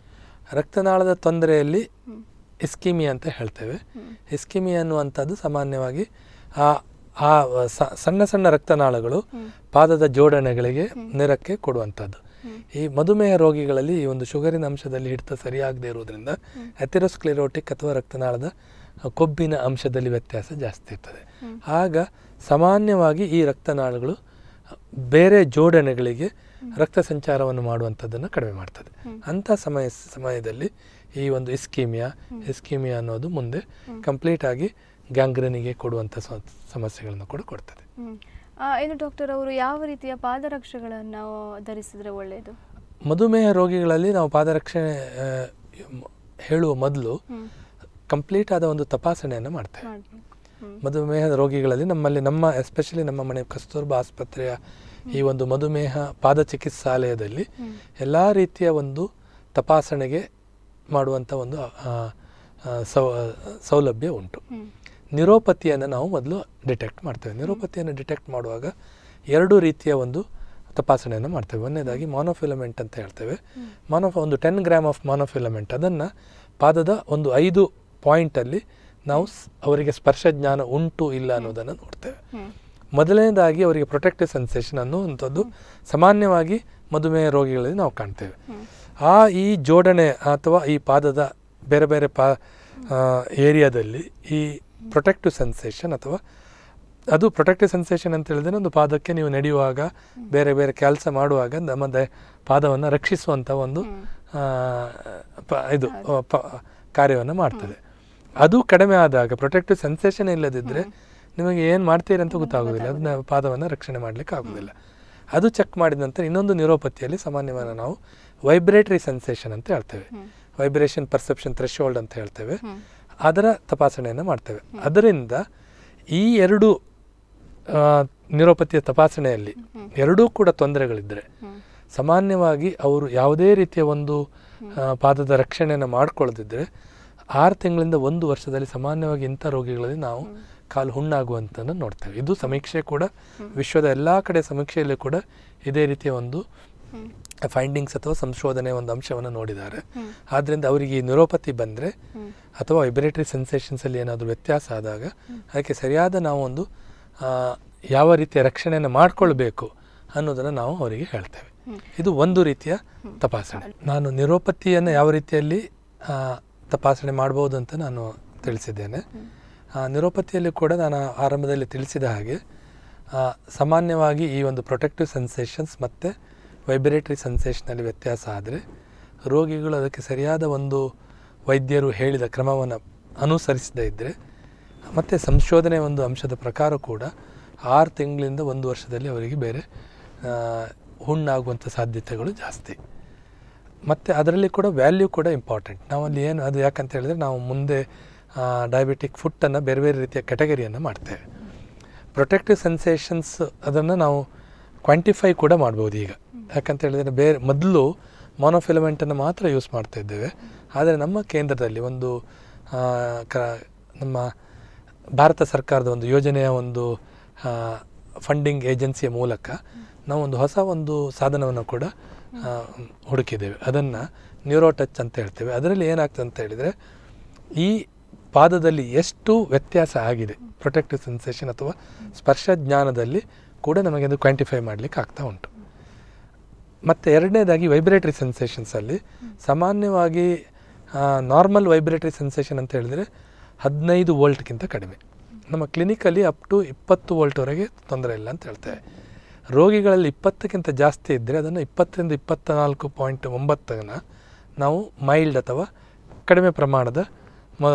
ರಕ್ತನಾಳದ ತೊಂದರೆಯಲ್ಲಿ ಹ್ಮ್. ಇಸ್ಕಿಮಿ ಅಂತ ಹೇಳ್ತೇವೆ ಹ್ಮ್. ಇಸ್ಕಿಮಿ ಅನ್ನುವಂಥದ್ದು ಸಾಮಾನ್ಯವಾಗಿ ಆ ಆ ಸ- ಸಣ್ಣ ಸಣ್ಣ ರಕ್ತನಾಳಗಳು ಹ್ಮ್. ಪಾದದ ಜೋಡಣೆಗಳಿಗೆ ನೆರಕ್ಕೆ ಕೊಡುವಂಥದ್ದು ಹ್ಮ್. ಈ ಮಧುಮೇಹ ರೋಗಿಗಳಲ್ಲಿ ಈ ಒಂದು ಶುಗರಿನ ಅಂಶದಲ್ಲಿ ಹಿಡಿತ ಸರಿಯಾಗದೇ ಇರುವುದರಿಂದ ಅಥೆರೋಸ್ಕ್ಲೆರೋಟಿಕ್ ಅಥವಾ ರಕ್ತನಾಳದ ಕೊಬ್ಬಿನ ಅಂಶದಲ್ಲಿ ವ್ಯತ್ಯಾಸ ಜಾಸ್ತಿ ಇರ್ತದೆ ಹ್ಮ್. ಆಗ ಸಾಮಾನ್ಯವಾಗಿ ಈ ರಕ್ತನಾಳಗಳು ಬೇರೆ ಜೋಡಣೆಗಳಿಗೆ ರಕ್ತ ಸಂಚಾರವನ್ನು ಮಾಡುವಂಥದ್ದನ್ನು ಕಡಿಮೆ ಮಾಡ್ತದೆ ಅಂಥ ಸಮಯ ಸಮಯದಲ್ಲಿ ಈ ಒಂದು ಇಸ್ಕೀಮಿಯಾ ಇಸ್ಕೀಮಿಯಾ ಅನ್ನೋದು ಮುಂದೆ ಕಂಪ್ಲೀಟ್ ಆಗಿ ಗ್ಯಾಂಗ್ರನಿಗೆ ಕೊಡುವಂಥ ಸ- ಸಮಸ್ಯೆಗಳನ್ನು ಕೂಡ ಕೊಡ್ತದೆ ಹ್ಮ್. ಆ, ಇನ್ನು ಡಾಕ್ಟರ್ ಅವರು ಯಾವ ರೀತಿಯ ಪಾದರಕ್ಷೆಗಳನ್ನು ಧರಿಸಿದ್ರೆ ಒಳ್ಳೆಯದು ಮಧುಮೇಹ ರೋಗಿಗಳಲ್ಲಿ ನಾವು ಪಾದರಕ್ಷಣೆ ಆ, ಮ್- ಹೇಳುವ ಮೊದಲು ಹ್ಮ್. ಕಂಪ್ಲೀಟ್ ಆದ ಒಂದು ತಪಾಸಣೆಯನ್ನು ಮಾಡ್ತೇವೆ ಮಾಡ್ಬೇಕು ಹ್ಮ್. ಮಧುಮೇಹ ರೋಗಿಗಳಲ್ಲಿ ನಮ್ಮಲ್ಲಿ ನಮ್ಮ ಎಸ್ಪೆಷಲಿ ನಮ್ಮ ಮನೆ ಕಸ್ತೂರ್ಬಾ ಆಸ್ಪತ್ರೆಯ ಈ ಒಂದು ಮಧುಮೇಹ ಪಾದ ಚಿಕಿತ್ಸಾಲಯದಲ್ಲಿ ಹ್ಮ್. ಎಲ್ಲ ರೀತಿಯ ಒಂದು ತಪಾಸಣೆಗೆ ಮಾಡುವಂಥ ಒಂದು ಆ, ಆ, ಸೌ ಸೌಲಭ್ಯ ಉಂಟು ಹ್ಮ್. ನ್ಯೂರೋಪತಿಯನ್ನು ನಾವು ಮೊದಲು ಡಿಟೆಕ್ಟ್ ಮಾಡ್ತೇವೆ ನ್ಯೂರೋಪತಿಯನ್ನು ಡಿಟೆಕ್ಟ್ ಮಾಡುವಾಗ ಎರಡು ರೀತಿಯ ಒಂದು ತಪಾಸಣೆಯನ್ನು ಮಾಡ್ತೇವೆ ಒಂದನೇದಾಗಿ ಮಾನೋಫಿಲಮೆಂಟ್ ಅಂತ ಹೇಳ್ತೇವೆ ಮಾನೋಫ ಒಂದು ಟೆನ್ ಗ್ರಾಮ್ ಆಫ್ ಮಾನೋಫಿಲಮೆಂಟ್ ಅದನ್ನು ಪಾದದ ಒಂದು ಐದು ಪಾಯಿಂಟಲ್ಲಿ ನಾವು ಸ್- ಅವರಿಗೆ ಸ್ಪರ್ಶ ಜ್ಞಾನ ಉಂಟು ಇಲ್ಲ ಅನ್ನೋದನ್ನು ನೋಡ್ತೇವೆ ಹ್ಮ್. ಮೊದಲನೇದಾಗಿ ಅವರಿಗೆ ಪ್ರೊಟೆಕ್ಟಿವ್ ಸೆನ್ಸೇಷನ್ ಅನ್ನುವಂಥದ್ದು ಸಾಮಾನ್ಯವಾಗಿ ಮಧುಮೇಹ ರೋಗಿಗಳಲ್ಲಿ ನಾವು ಕಾಣ್ತೇವೆ ಹ್ಮ್. ಆ ಈ ಜೋಡಣೆ ಅಥವಾ ಈ ಪಾದದ ಬೇರೆ ಬೇರೆ ಪಾ ಏರಿಯಾದಲ್ಲಿ ಈ ಪ್ರೊಟೆಕ್ಟಿವ್ ಸೆನ್ಸೇಷನ್ ಅಥವಾ ಅದು ಪ್ರೊಟೆಕ್ಟಿವ್ ಸೆನ್ಸೇಷನ್ ಅಂತ ಹೇಳಿದ್ರೆ ಒಂದು ಪಾದಕ್ಕೆ ನೀವು ನಡೆಯುವಾಗ ಬೇರೆ ಬೇರೆ ಕೆಲಸ ಮಾಡುವಾಗ ನಮ್ಮ ದೇ ಪಾದವನ್ನು ರಕ್ಷಿಸುವಂಥ ಒಂದು ಆ, ಪ- ಇದು ಪ ಕಾರ್ಯವನ್ನು ಮಾಡ್ತದೆ ಅದು ಕಡಿಮೆ ಆದಾಗ ಪ್ರೊಟೆಕ್ಟಿವ್ ಸೆನ್ಸೇಷನ್ ಇಲ್ಲದಿದ್ದರೆ ನಿಮಗೆ ಏನು ಮಾಡ್ತೀರಿ ಅಂತ ಗೊತ್ತಾಗೋದಿಲ್ಲ ಅದನ್ನ ಪಾದವನ್ನು ರಕ್ಷಣೆ ಮಾಡಲಿಕ್ಕೆ ಆಗೋದಿಲ್ಲ ಅದು ಚೆಕ್ ಮಾಡಿದ ನಂತರ ಇನ್ನೊಂದು ನ್ಯೂರೋಪತಿಯಲ್ಲಿ ಸಾಮಾನ್ಯವಾಗಿ ನಾವು ವೈಬ್ರೇಟರಿ ಸೆನ್ಸೇಷನ್ ಅಂತ ಹೇಳ್ತೇವೆ ವೈಬ್ರೇಷನ್ ಪರ್ಸೆಪ್ಷನ್ ಥ್ರೆಶೋಲ್ಡ್ ಅಂತ ಹೇಳ್ತೇವೆ ಹ್ಮ್. ಅದರ ತಪಾಸಣೆಯನ್ನು ಮಾಡ್ತೇವೆ ಅದರಿಂದ ಈ ಎರಡು ಆ, ನ್ಯೂರೋಪತಿಯ ತಪಾಸಣೆಯಲ್ಲಿ ಎರಡೂ ಕೂಡ ತೊಂದರೆಗಳಿದ್ದರೆ ಹ್ಮ್. ಸಾಮಾನ್ಯವಾಗಿ ಅವರು ಯಾವುದೇ ರೀತಿಯ ಒಂದು ಆ, ಪಾದದ ರಕ್ಷಣೆಯನ್ನು ಮಾಡ್ಕೊಳ್ಳದಿದ್ದರೆ ಆರು ತಿಂಗಳಿಂದ ಒಂದು ವರ್ಷದಲ್ಲಿ ಸಾಮಾನ್ಯವಾಗಿ ಇಂಥ ರೋಗಿಗಳಲ್ಲಿ ನಾವು ಕಾಲು ಹುಣ್ಣಾಗುವಂಥದ್ದು ನೋಡ್ತೇವೆ ಇದು ಸಮೀಕ್ಷೆ ಕೂಡ ವಿಶ್ವದ ಎಲ್ಲ ಕಡೆ ಸಮೀಕ್ಷೆಯಲ್ಲಿ ಕೂಡ ಇದೇ ರೀತಿಯ ಒಂದು ಹ್ಮ್. ಫೈಂಡಿಂಗ್ಸ್ ಅಥವಾ ಸಂಶೋಧನೆ ಒಂದು ಅಂಶವನ್ನು ನೋಡಿದ್ದಾರೆ ಹ್ಮ್. ಆದ್ದರಿಂದ ಅವರಿಗೆ ಈ ನ್ಯೂರೋಪತಿ ಬಂದರೆ ಹ್ಮ್. ಅಥವಾ ವೈಬ್ರೇಟರಿ ಸೆನ್ಸೇಷನ್ಸಲ್ಲಿ ಏನಾದರೂ ವ್ಯತ್ಯಾಸ ಆದಾಗ ಅದಕ್ಕೆ ಸರಿಯಾದ ನಾವು ಒಂದು ಆ, ಯಾವ ರೀತಿಯ ರಕ್ಷಣೆಯನ್ನು ಮಾಡಿಕೊಳ್ಬೇಕು ಅನ್ನೋದನ್ನು ನಾವು ಅವರಿಗೆ ಹೇಳ್ತೇವೆ ಹ್ಮ್. ಇದು ಒಂದು ರೀತಿಯ ತಪಾಸಣೆ ನಾನು ನಿರೋಪತಿಯನ್ನು ಯಾವ ರೀತಿಯಲ್ಲಿ ಆ, ತಪಾಸಣೆ ಮಾಡ್ಬೋದು ಅಂತ ನಾನು ತಿಳಿಸಿದ್ದೇನೆ ಆ, ನಿರೋಪತಿಯಲ್ಲಿ ಕೂಡ ನಾನು ಆರಂಭದಲ್ಲಿ ತಿಳಿಸಿದ ಹಾಗೆ ಆ, ಸಾಮಾನ್ಯವಾಗಿ ಈ ಒಂದು ಪ್ರೊಟೆಕ್ಟಿವ್ ಸೆನ್ಸೇಷನ್ಸ್ ಮತ್ತು ವೈಬ್ರೇಟರಿ ಸೆನ್ಸೇಷನಲ್ಲಿ ವ್ಯತ್ಯಾಸ ಆದರೆ ರೋಗಿಗಳು ಅದಕ್ಕೆ ಸರಿಯಾದ ಒಂದು ವೈದ್ಯರು ಹೇಳಿದ ಕ್ರಮವನ್ನು ಅನುಸರಿಸದೇ ಇದ್ದರೆ ಮತ್ತು ಸಂಶೋಧನೆ ಒಂದು ಅಂಶದ ಪ್ರಕಾರ ಕೂಡ ಆರು ತಿಂಗಳಿಂದ ಒಂದು ವರ್ಷದಲ್ಲಿ ಅವರಿಗೆ ಬೇರೆ ಆ, ಹುಣ್ಣಾಗುವಂಥ ಸಾಧ್ಯತೆಗಳು ಜಾಸ್ತಿ ಮತ್ತು ಅದರಲ್ಲಿ ಕೂಡ ವ್ಯಾಲ್ಯೂ ಕೂಡ ಇಂಪಾರ್ಟೆಂಟ್ ನಾವಲ್ಲಿ ಏನು ಅದು ಯಾಕಂತ ಹೇಳಿದ್ರೆ ನಾವು ಮುಂದೆ ಡಯಾಬಿಟಿಕ್ ಫುಟ್ಟನ್ನು ಬೇರೆ ಬೇರೆ ರೀತಿಯ ಕೆಟಗರಿಯನ್ನು ಮಾಡ್ತೇವೆ ಪ್ರೊಟೆಕ್ಟಿವ್ ಸೆನ್ಸೇಷನ್ಸ್ ಅದನ್ನು ನಾವು ಕ್ವಾಂಟಿಫೈ ಕೂಡ ಮಾಡ್ಬೋದು ಈಗ ಯಾಕಂತ ಹೇಳಿದರೆ ಬೇರೆ ಮೊದಲು ಮೊನೋಫಿಲಮೆಂಟನ್ನು ಮಾತ್ರ ಯೂಸ್ ಮಾಡ್ತಾ ಇದ್ದೇವೆ ಆದರೆ ನಮ್ಮ ಕೇಂದ್ರದಲ್ಲಿ ಒಂದು ಆ, ಕ ನಮ್ಮ ಭಾರತ ಸರ್ಕಾರದ ಒಂದು ಯೋಜನೆಯ ಒಂದು ಫಂಡಿಂಗ್ ಏಜೆನ್ಸಿಯ ಮೂಲಕ ನಾವು ಒಂದು ಹೊಸ ಒಂದು ಸಾಧನವನ್ನು ಕೂಡ ಆ, ಹುಡುಕಿದ್ದೇವೆ ಅದನ್ನು ನ್ಯೂರೋ ಟಚ್ ಅಂತ ಹೇಳ್ತೇವೆ ಅದರಲ್ಲಿ ಏನಾಗ್ತದೆ ಅಂತ ಹೇಳಿದರೆ ಈ ಪಾದದಲ್ಲಿ ಎಷ್ಟು ವ್ಯತ್ಯಾಸ ಆಗಿದೆ ಪ್ರೊಟೆಕ್ಟಿವ್ ಸೆನ್ಸೇಷನ್ ಅಥವಾ ಸ್ಪರ್ಶ ಜ್ಞಾನದಲ್ಲಿ ಕೂಡ ನಮಗೆ ಅದು ಕ್ವಾಂಟಿಫೈ ಮಾಡಲಿಕ್ಕೆ ಆಗ್ತಾ ಉಂಟು ಮತ್ತು ಎರಡನೇದಾಗಿ ವೈಬ್ರೇಟರಿ ಸೆನ್ಸೇಷನ್ಸಲ್ಲಿ ಸಾಮಾನ್ಯವಾಗಿ ನಾರ್ಮಲ್ ವೈಬ್ರೇಟರಿ ಸೆನ್ಸೇಷನ್ ಅಂತ ಹೇಳಿದರೆ ಹದಿನೈದು ವೋಲ್ಟ್ಗಿಂತ ಕಡಿಮೆ ನಮ್ಮ ಕ್ಲಿನಿಕಲ್ಲಿ ಅಪ್ ಟು ಇಪ್ಪತ್ತು ವೋಲ್ಟ್ವರೆಗೆ ತೊಂದರೆ ಇಲ್ಲ ಅಂತ ಹೇಳ್ತೇವೆ ರೋಗಿಗಳಲ್ಲಿ ಇಪ್ಪತ್ತಕ್ಕಿಂತ ಜಾಸ್ತಿ ಇದ್ದರೆ ಅದನ್ನು ಇಪ್ಪತ್ತರಿಂದ ಇಪ್ಪತ್ತ ನಾಲ್ಕು ಪಾಯಿಂಟ್ ಒಂಬತ್ತನ್ನು ನಾವು ಮೈಲ್ಡ್ ಅಥವಾ ಕಡಿಮೆ ಪ್ರಮಾಣದ ಮ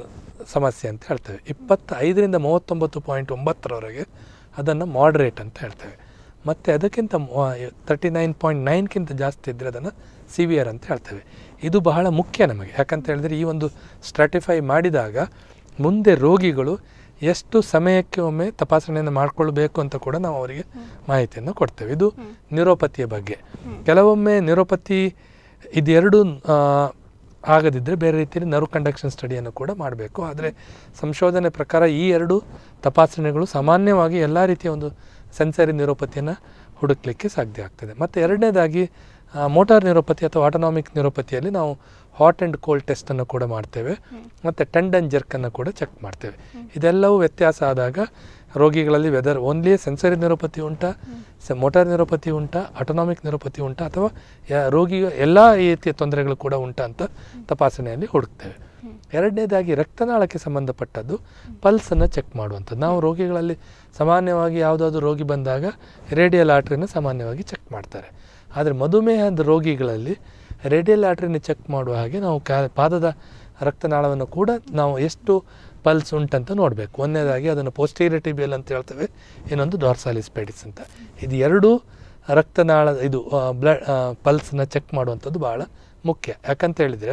ಸಮಸ್ಯೆ ಅಂತ ಹೇಳ್ತೇವೆ ಇಪ್ಪತ್ತೈದರಿಂದ ಮೂವತ್ತೊಂಬತ್ತು ಪಾಯಿಂಟ್ ಒಂಬತ್ತರವರೆಗೆ ಅದನ್ನು ಮಾಡ್ರೇಟ್ ಅಂತ ಹೇಳ್ತೇವೆ ಮತ್ತು ಅದಕ್ಕಿಂತ ತರ್ಟಿ ನೈನ್ ಪಾಯಿಂಟ್ ನೈನ್ಗಿಂತ ಜಾಸ್ತಿ ಇದ್ದರೆ ಅದನ್ನು ಸಿವಿಯರ್ ಅಂತ ಹೇಳ್ತೇವೆ ಇದು ಬಹಳ ಮುಖ್ಯ ನಮಗೆ ಯಾಕಂತ ಹೇಳಿದರೆ ಈ ಒಂದು ಸ್ಟ್ರಾಟಿಫೈ ಮಾಡಿದಾಗ ಮುಂದೆ ರೋಗಿಗಳು ಎಷ್ಟು ಸಮಯಕ್ಕೆ ಒಮ್ಮೆ ತಪಾಸಣೆಯನ್ನು ಮಾಡಿಕೊಳ್ಬೇಕು ಅಂತ ಕೂಡ ನಾವು ಅವರಿಗೆ ಮಾಹಿತಿಯನ್ನು ಕೊಡ್ತೇವೆ ಇದು ನ್ಯೂರೋಪತಿಯ ಬಗ್ಗೆ ಕೆಲವೊಮ್ಮೆ ನ್ಯೂರೋಪತಿ ಇದೆರಡು ಆ, ಆಗದಿದ್ದರೆ ಬೇರೆ ರೀತಿಯಲ್ಲಿ ನರ್ವ್ ಕಂಡಕ್ಷನ್ ಸ್ಟಡಿಯನ್ನು ಕೂಡ ಮಾಡಬೇಕು ಆದರೆ ಸಂಶೋಧನೆ ಪ್ರಕಾರ ಈ ಎರಡು ತಪಾಸಣೆಗಳು ಸಾಮಾನ್ಯವಾಗಿ ಎಲ್ಲ ರೀತಿಯ ಒಂದು ಸೆನ್ಸರಿ ನ್ಯೂರೋಪತಿಯನ್ನು ಹುಡುಕ್ಲಿಕ್ಕೆ ಸಾಧ್ಯ ಆಗ್ತದೆ ಮತ್ತು ಎರಡನೇದಾಗಿ ಮೋಟಾರ್ ನ್ಯೂರೋಪತಿ ಅಥವಾ ಆಟೋನಾಮಿಕ್ ನ್ಯೂರೋಪತಿಯಲ್ಲಿ ನಾವು ಹಾಟ್ ಆ್ಯಂಡ್ ಕೋಲ್ಡ್ ಟೆಸ್ಟನ್ನು ಕೂಡ ಮಾಡ್ತೇವೆ ಮತ್ತು ಟೆಂಡನ್ ಜರ್ಕನ್ನು ಕೂಡ ಚೆಕ್ ಮಾಡ್ತೇವೆ ಇದೆಲ್ಲವೂ ವ್ಯತ್ಯಾಸ ಆದಾಗ ರೋಗಿಗಳಲ್ಲಿ ವೆದರ್ ಓನ್ಲಿ ಸೆನ್ಸರಿ ನ್ಯೂರೋಪತಿ ಉಂಟಾ ಸ ಮೋಟಾರ್ ನ್ಯೂರೋಪತಿ ಉಂಟಾ ಆಟೋನಾಮಿಕ್ ನ್ಯೂರೋಪತಿ ಉಂಟಾ ಅಥವಾ ಯಾ ರೋಗಿಗೆ ಎಲ್ಲ ರೀತಿಯ ತೊಂದರೆಗಳು ಕೂಡ ಉಂಟಾ ಅಂತ ತಪಾಸಣೆಯಲ್ಲಿ ಹುಡುಕ್ತೇವೆ ಎರಡನೇದಾಗಿ ರಕ್ತನಾಳಕ್ಕೆ ಸಂಬಂಧಪಟ್ಟದ್ದು ಪಲ್ಸನ್ನು ಚೆಕ್ ಮಾಡುವಂಥದ್ದು ನಾವು ರೋಗಿಗಳಲ್ಲಿ ಸಾಮಾನ್ಯವಾಗಿ ಯಾವುದಾದ್ರೂ ರೋಗಿ ಬಂದಾಗ ರೇಡಿಯಲ್ ಆರ್ಟ್ರಿನ ಸಾಮಾನ್ಯವಾಗಿ ಚೆಕ್ ಮಾಡ್ತಾರೆ ಆದರೆ ಮಧುಮೇಹದ ರೋಗಿಗಳಲ್ಲಿ ರೇಡಿಯಲ್ ಆರ್ಟ್ರಿನ ಚೆಕ್ ಮಾಡುವ ಹಾಗೆ ನಾವು ಕಾ ಪಾದದ ರಕ್ತನಾಳವನ್ನು ಕೂಡ ನಾವು ಎಷ್ಟು ಪಲ್ಸ್ ಉಂಟಂತ ನೋಡಬೇಕು ಒಂದನೇದಾಗಿ ಅದನ್ನು ಪೋಸ್ಟೀರಿಯರ್ ಟಿಬಿಯಲ್ ಅಂತ ಹೇಳ್ತೇವೆ ಇನ್ನೊಂದು ಡಾರ್ಸಾಲಿಸ್ ಪೆಡಿಸ್ ಅಂತ ಇದು ಎರಡೂ ರಕ್ತನಾಳ ಇದು ಬ್ಲಡ್ ಪಲ್ಸನ್ನ ಚೆಕ್ ಮಾಡುವಂಥದ್ದು ಭಾಳ ಮುಖ್ಯ ಯಾಕಂತ ಹೇಳಿದರೆ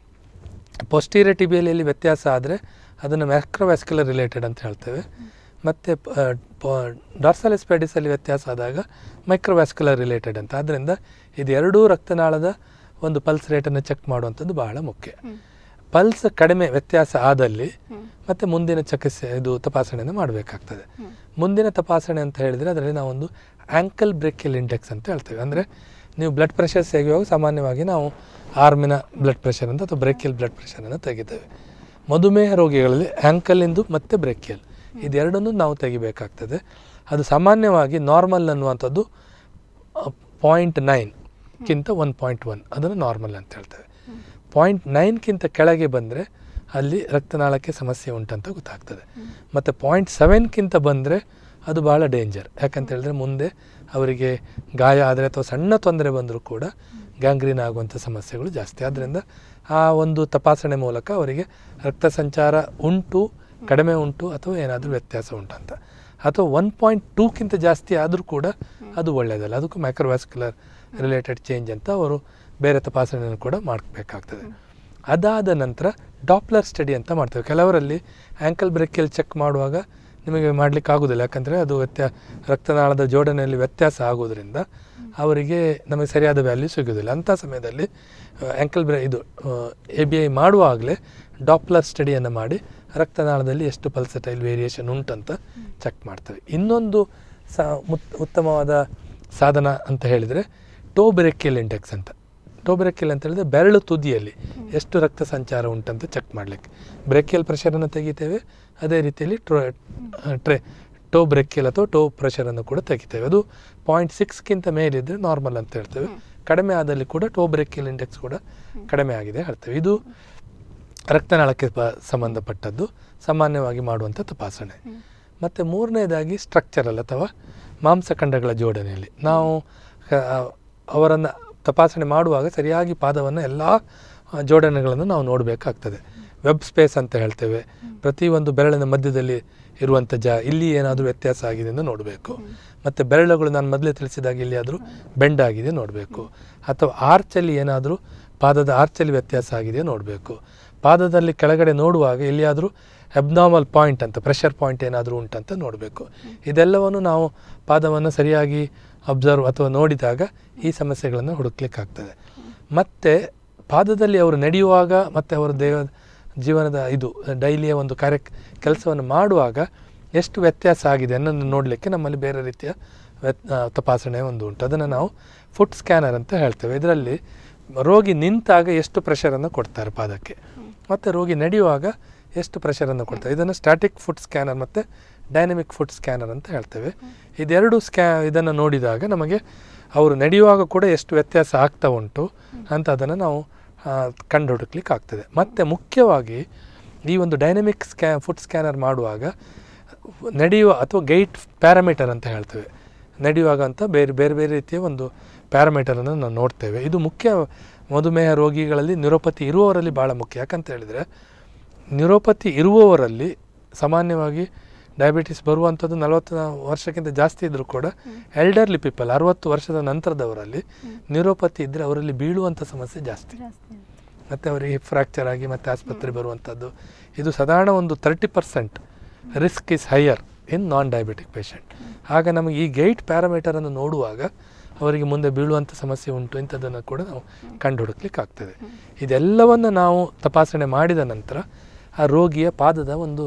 ಪೊಸ್ಟೀರಿಯರ್ ಟಿಬಿಯಲ್ಲಿ ವ್ಯತ್ಯಾಸ ಆದರೆ ಅದನ್ನು ಮ್ಯಾಕ್ರೋವ್ಯಾಸ್ಕ್ಯುಲರ್ ರಿಲೇಟೆಡ್ ಅಂತ ಹೇಳ್ತೇವೆ ಮತ್ತು ಡಾರ್ಸಾಲಿಸ್ ಪೆಡಿಸಲ್ಲಿ ವ್ಯತ್ಯಾಸ ಆದಾಗ ಮೈಕ್ರೋವ್ಯಾಸ್ಕ್ಯುಲರ್ ರಿಲೇಟೆಡ್ ಅಂತ ಆದ್ದರಿಂದ ಇದು ಎರಡೂ ರಕ್ತನಾಳದ ಒಂದು ಪಲ್ಸ್ ರೇಟನ್ನು ಚೆಕ್ ಮಾಡುವಂಥದ್ದು ಬಹಳ ಮುಖ್ಯ ಪಲ್ಸ್ ಕಡಿಮೆ ವ್ಯತ್ಯಾಸ ಆದಲ್ಲಿ ಮತ್ತು ಮುಂದಿನ ಚಿಕಿತ್ಸೆ ಇದು ತಪಾಸಣೆಯನ್ನು ಮಾಡಬೇಕಾಗ್ತದೆ ಮುಂದಿನ ತಪಾಸಣೆ ಅಂತ ಹೇಳಿದರೆ ಅದರಲ್ಲಿ ನಾವೊಂದು ಆ್ಯಂಕಲ್ ಬ್ರೇಕಿಯಲ್ ಇಂಡೆಕ್ಸ್ ಅಂತ ಹೇಳ್ತೇವೆ ಅಂದರೆ ನೀವು ಬ್ಲಡ್ ಪ್ರೆಷರ್ ತೆಗೆಯುವಾಗ ಸಾಮಾನ್ಯವಾಗಿ ನಾವು ಆರ್ಮಿನ ಬ್ಲಡ್ ಪ್ರೆಷರ್ ಅಂತ ಅಥವಾ ಬ್ರೇಕಿಯಲ್ ಬ್ಲಡ್ ಪ್ರೆಷರನ್ನು ತೆಗಿತೇವೆ ಮಧುಮೇಹ ರೋಗಿಗಳಲ್ಲಿ ಆ್ಯಂಕಲಿಂದು ಮತ್ತು ಬ್ರೇಕಿಯಲ್ ಇದೆರಡನ್ನೂ ನಾವು ತೆಗಿಬೇಕಾಗ್ತದೆ ಅದು ಸಾಮಾನ್ಯವಾಗಿ ನಾರ್ಮಲ್ ಅನ್ನುವಂಥದ್ದು ಪಾಯಿಂಟ್ ನೈನ್ಗಿಂತ ಒನ್ ಪಾಯಿಂಟ್ ಒನ್ ಅದನ್ನು ನಾರ್ಮಲ್ ಅಂತ ಹೇಳ್ತೇವೆ ಪಾಯಿಂಟ್ ನೈನ್ಗಿಂತ ಕೆಳಗೆ ಬಂದರೆ ಅಲ್ಲಿ ರಕ್ತನಾಳಕ್ಕೆ ಸಮಸ್ಯೆ ಉಂಟಂತ ಗೊತ್ತಾಗ್ತದೆ ಮತ್ತು ಪಾಯಿಂಟ್ ಸೆವೆನ್ಗಿಂತ ಬಂದರೆ ಅದು ಭಾಳ ಡೇಂಜರ್ ಯಾಕಂತ ಹೇಳಿದ್ರೆ ಮುಂದೆ ಅವರಿಗೆ ಗಾಯ ಆದರೆ ಅಥವಾ ಸಣ್ಣ ತೊಂದರೆ ಬಂದರೂ ಕೂಡ ಗ್ಯಾಂಗ್ರೀನ್ ಆಗುವಂಥ ಸಮಸ್ಯೆಗಳು ಜಾಸ್ತಿ ಆದ್ದರಿಂದ ಆ ಒಂದು ತಪಾಸಣೆ ಮೂಲಕ ಅವರಿಗೆ ರಕ್ತ ಸಂಚಾರ ಉಂಟು ಕಡಿಮೆ ಉಂಟು ಅಥವಾ ಏನಾದರೂ ವ್ಯತ್ಯಾಸ ಉಂಟಂತ ಅಥವಾ ಒನ್ ಪಾಯಿಂಟ್ ಟೂಕ್ಕಿಂತ ಜಾಸ್ತಿ ಆದರೂ ಕೂಡ ಅದು ಒಳ್ಳೆಯದಲ್ಲ ಅದಕ್ಕೂ ಮೈಕ್ರೋವ್ಯಾಸ್ಕ್ಯುಲರ್ ರಿಲೇಟೆಡ್ ಚೇಂಜ್ ಅಂತ ಅವರು ಬೇರೆ ತಪಾಸಣೆಯನ್ನು ಕೂಡ ಮಾಡಬೇಕಾಗ್ತದೆ ಅದಾದ ನಂತರ ಡಾಪ್ಲರ್ ಸ್ಟಡಿ ಅಂತ ಮಾಡ್ತೇವೆ ಕೆಲವರಲ್ಲಿ ಆ್ಯಂಕಲ್ ಬ್ರೇಕಿಯಲ್ಲಿ ಚೆಕ್ ಮಾಡುವಾಗ ನಿಮಗೆ ಮಾಡಲಿಕ್ಕೆ ಆಗೋದಿಲ್ಲ ಯಾಕಂದರೆ ಅದು ವ್ಯತ್ಯಾ ರಕ್ತನಾಳದ ಜೋಡಣೆಯಲ್ಲಿ ವ್ಯತ್ಯಾಸ ಆಗೋದ್ರಿಂದ ಅವರಿಗೆ ನಮಗೆ ಸರಿಯಾದ ವ್ಯಾಲ್ಯೂ ಸಿಗೋದಿಲ್ಲ ಅಂಥ ಸಮಯದಲ್ಲಿ ಆ್ಯಂಕಲ್ ಬ್ರೇ ಇದು ಎ ಬಿ ಐ ಮಾಡುವಾಗಲೇ ಡಾಪ್ಲರ್ ಸ್ಟಡಿಯನ್ನು ಮಾಡಿ ರಕ್ತನಾಳದಲ್ಲಿ ಎಷ್ಟು ಪಲ್ಸಟೈಲ್ ವೇರಿಯೇಷನ್ ಉಂಟಂತ ಚೆಕ್ ಮಾಡ್ತೇವೆ ಇನ್ನೊಂದು ಸ ಮುತ್- ಉತ್ತಮವಾದ ಸಾಧನ ಅಂತ ಹೇಳಿದರೆ ಟೋಬೆರೆಕ್ಕಿಯಲ್ ಇಂಡೆಕ್ಸ್ ಅಂತ ಟೋಬೆರೆಕ್ಕಿಯಲ್ ಅಂತ ಹೇಳಿದ್ರೆ ಬೆರಳು ತುದಿಯಲ್ಲಿ ಎಷ್ಟು ರಕ್ತ ಸಂಚಾರ ಉಂಟಂತ ಚೆಕ್ ಮಾಡಲಿಕ್ಕೆ ಬ್ರೆಕಿಯಲ್ ಪ್ರೆಷರನ್ನು ತೆಗಿತೇವೆ ಅದೇ ರೀತಿಯಲ್ಲಿ ಟ್ರೋ ಟ್ರೆ ಟೋ ಬ್ರೆಕಿಯಲ್ ಅಥವಾ ಟೋ ಪ್ರೆಷರನ್ನು ಕೂಡ ತೆಗಿತೇವೆ ಅದು ಪಾಯಿಂಟ್ ಸಿಕ್ಸ್ಗಿಂತ ಮೇಲಿದ್ದರೆ ನಾರ್ಮಲ್ ಅಂತ ಹೇಳ್ತೇವೆ ಕಡಿಮೆ ಆದಲ್ಲಿ ಕೂಡ ಟೋ ಬ್ರೆಕಿಯಲ್ ಇಂಡೆಕ್ಸ್ ಕೂಡ ಕಡಿಮೆ ಆಗಿದೆ ಹೇಳ್ತೇವೆ ಇದು ರಕ್ತನಾಳಕ್ಕೆ ಪ- ಸಂಬಂಧಪಟ್ಟದ್ದು ಸಾಮಾನ್ಯವಾಗಿ ಮಾಡುವಂಥ ತಪಾಸಣೆ ಮತ್ತು ಮೂರನೇದಾಗಿ ಸ್ಟ್ರಕ್ಚರಲ್ ಅಥವಾ ಮಾಂಸಖಂಡಗಳ ಜೋಡಣೆಯಲ್ಲಿ ನಾವು ಅವರನ್ನು ತಪಾಸಣೆ ಮಾಡುವಾಗ ಸರಿಯಾಗಿ ಪಾದವನ್ನು ಎಲ್ಲ ಜೋಡಣೆಗಳನ್ನು ನಾವು ನೋಡಬೇಕಾಗ್ತದೆ ವೆಬ್ ಸ್ಪೇಸ್ ಅಂತ ಹೇಳ್ತೇವೆ ಪ್ರತಿಯೊಂದು ಬೆರಳಿನ ಮಧ್ಯದಲ್ಲಿ ಇರುವಂಥ ಜಾ ಇಲ್ಲಿ ಏನಾದರೂ ವ್ಯತ್ಯಾಸ ಆಗಿದೆ ಎಂದು ನೋಡಬೇಕು ಮತ್ತು ಬೆರಳುಗಳು ನಾನು ಮೊದಲೇ ತಿಳಿಸಿದಾಗ ಎಲ್ಲಿಯಾದರೂ ಬೆಂಡ್ ಆಗಿದೆ ನೋಡಬೇಕು ಅಥವಾ ಆರ್ಚಲ್ಲಿ ಏನಾದರೂ ಪಾದದ ಆರ್ಚಲ್ಲಿ ವ್ಯತ್ಯಾಸ ಆಗಿದೆ ನೋಡಬೇಕು ಪಾದದಲ್ಲಿ ಕೆಳಗಡೆ ನೋಡುವಾಗ ಎಲ್ಲಿಯಾದರೂ ಅಬ್ನಾರ್ಮಲ್ ಪಾಯಿಂಟ್ ಅಂತ ಪ್ರೆಷರ್ ಪಾಯಿಂಟ್ ಏನಾದರೂ ಉಂಟಂತ ನೋಡಬೇಕು ಇದೆಲ್ಲವನ್ನು ನಾವು ಪಾದವನ್ನು ಸರಿಯಾಗಿ ಅಬ್ಸರ್ವ್ ಅಥವಾ ನೋಡಿದಾಗ ಈ ಸಮಸ್ಯೆಗಳನ್ನು ಹುಡುಕ್ಲಿಕ್ಕಾಗ್ತದೆ ಮತ್ತು ಪಾದದಲ್ಲಿ ಅವರು ನಡೆಯುವಾಗ ಮತ್ತು ಅವರ ದೇವ ಜೀವನದ ಇದು ಡೈಲಿಯ ಒಂದು ಕಾರ್ಯ ಕೆಲಸವನ್ನು ಮಾಡುವಾಗ ಎಷ್ಟು ವ್ಯತ್ಯಾಸ ಆಗಿದೆ ಅನ್ನೋದನ್ನು ನೋಡಲಿಕ್ಕೆ ನಮ್ಮಲ್ಲಿ ಬೇರೆ ರೀತಿಯ ವ್ಯತ್ ಆ, ತಪಾಸಣೆ ಒಂದು ಉಂಟು ಅದನ್ನು ನಾವು ಫುಟ್ ಸ್ಕ್ಯಾನರ್ ಅಂತ ಹೇಳ್ತೇವೆ ಇದರಲ್ಲಿ ರೋಗಿ ನಿಂತಾಗ ಎಷ್ಟು ಪ್ರೆಷರನ್ನು ಕೊಡ್ತಾರೆ ಪಾದಕ್ಕೆ ಮತ್ತು ರೋಗಿ ನಡೆಯುವಾಗ ಎಷ್ಟು ಪ್ರೆಷರನ್ನು ಕೊಡ್ತಾರೆ ಇದನ್ನು ಸ್ಟ್ಯಾಟಿಕ್ ಫುಟ್ ಸ್ಕ್ಯಾನರ್ ಮತ್ತು ಡೈನಮಿಕ್ ಫುಟ್ ಸ್ಕ್ಯಾನರ್ ಅಂತ ಹೇಳ್ತೇವೆ ಇದೆರಡು ಸ್ಕ್ಯಾ ಇದನ್ನು ನೋಡಿದಾಗ ನಮಗೆ ಅವರು ನಡೆಯುವಾಗ ಕೂಡ ಎಷ್ಟು ವ್ಯತ್ಯಾಸ ಆಗ್ತಾ ಉಂಟು ಅಂತ ಅದನ್ನು ನಾವು ಆ, ಕಂಡು ಹುಡುಕ್ಲಿಕ್ಕೆ ಆಗ್ತದೆ ಮತ್ತು ಮುಖ್ಯವಾಗಿ ಈ ಒಂದು ಡೈನಮಿಕ್ ಸ್ಕ್ಯಾ ಫುಟ್ ಸ್ಕ್ಯಾನರ್ ಮಾಡುವಾಗ ನಡೆಯುವ ಅಥವಾ ಗೈಟ್ ಪ್ಯಾರಾಮೀಟರ್ ಅಂತ ಹೇಳ್ತೇವೆ ನಡೆಯುವಾಗ ಅಂತ ಬೇರೆ ಬೇರೆ ಬೇರೆ ರೀತಿಯ ಒಂದು ಪ್ಯಾರಾಮೀಟರನ್ನು ನಾವು ನೋಡ್ತೇವೆ ಇದು ಮುಖ್ಯ ಮಧುಮೇಹ ರೋಗಿಗಳಲ್ಲಿ ನ್ಯೂರೋಪತಿ ಇರುವವರಲ್ಲಿ ಭಾಳ ಮುಖ್ಯ ಯಾಕಂತ ಹೇಳಿದರೆ ನ್ಯೂರೋಪತಿ ಇರುವವರಲ್ಲಿ ಸಾಮಾನ್ಯವಾಗಿ ಡಯಾಬಿಟಿಸ್ ಬರುವಂಥದ್ದು ನಲವತ್ತು ವರ್ಷಕ್ಕಿಂತ ಜಾಸ್ತಿ ಇದ್ದರೂ ಕೂಡ ಎಲ್ಡರ್ಲಿ ಪೀಪಲ್ ಅರುವತ್ತು ವರ್ಷದ ನಂತರದವರಲ್ಲಿ ನ್ಯೂರೋಪತಿ ಇದ್ದರೆ ಅವರಲ್ಲಿ ಬೀಳುವಂಥ ಸಮಸ್ಯೆ ಜಾಸ್ತಿ ಜಾಸ್ತಿ ಮತ್ತು ಅವರಿಗೆ ಹಿಪ್ ಫ್ರ್ಯಾಕ್ಚರ್ ಆಗಿ ಮತ್ತೆ ಆಸ್ಪತ್ರೆ ಬರುವಂಥದ್ದು ಇದು ಸಾಧಾರಣ ಒಂದು thirty percent risk is higher in non diabetic patient ಆಗ ನಮಗೆ ಈ ಗೈಟ್ ಪ್ಯಾರಾಮೀಟರನ್ನು ನೋಡುವಾಗ ಅವರಿಗೆ ಮುಂದೆ ಬೀಳುವಂಥ ಸಮಸ್ಯೆ ಉಂಟು ಇಂಥದ್ದನ್ನು ಕೂಡ ನಾವು ಕಂಡು ಹುಡುಕ್ಲಿಕ್ಕೆ ಆಗ್ತದೆ ಇದೆಲ್ಲವನ್ನು ನಾವು ತಪಾಸಣೆ ಮಾಡಿದ ನಂತರ ಆ ರೋಗಿಯ ಪಾದದ ಒಂದು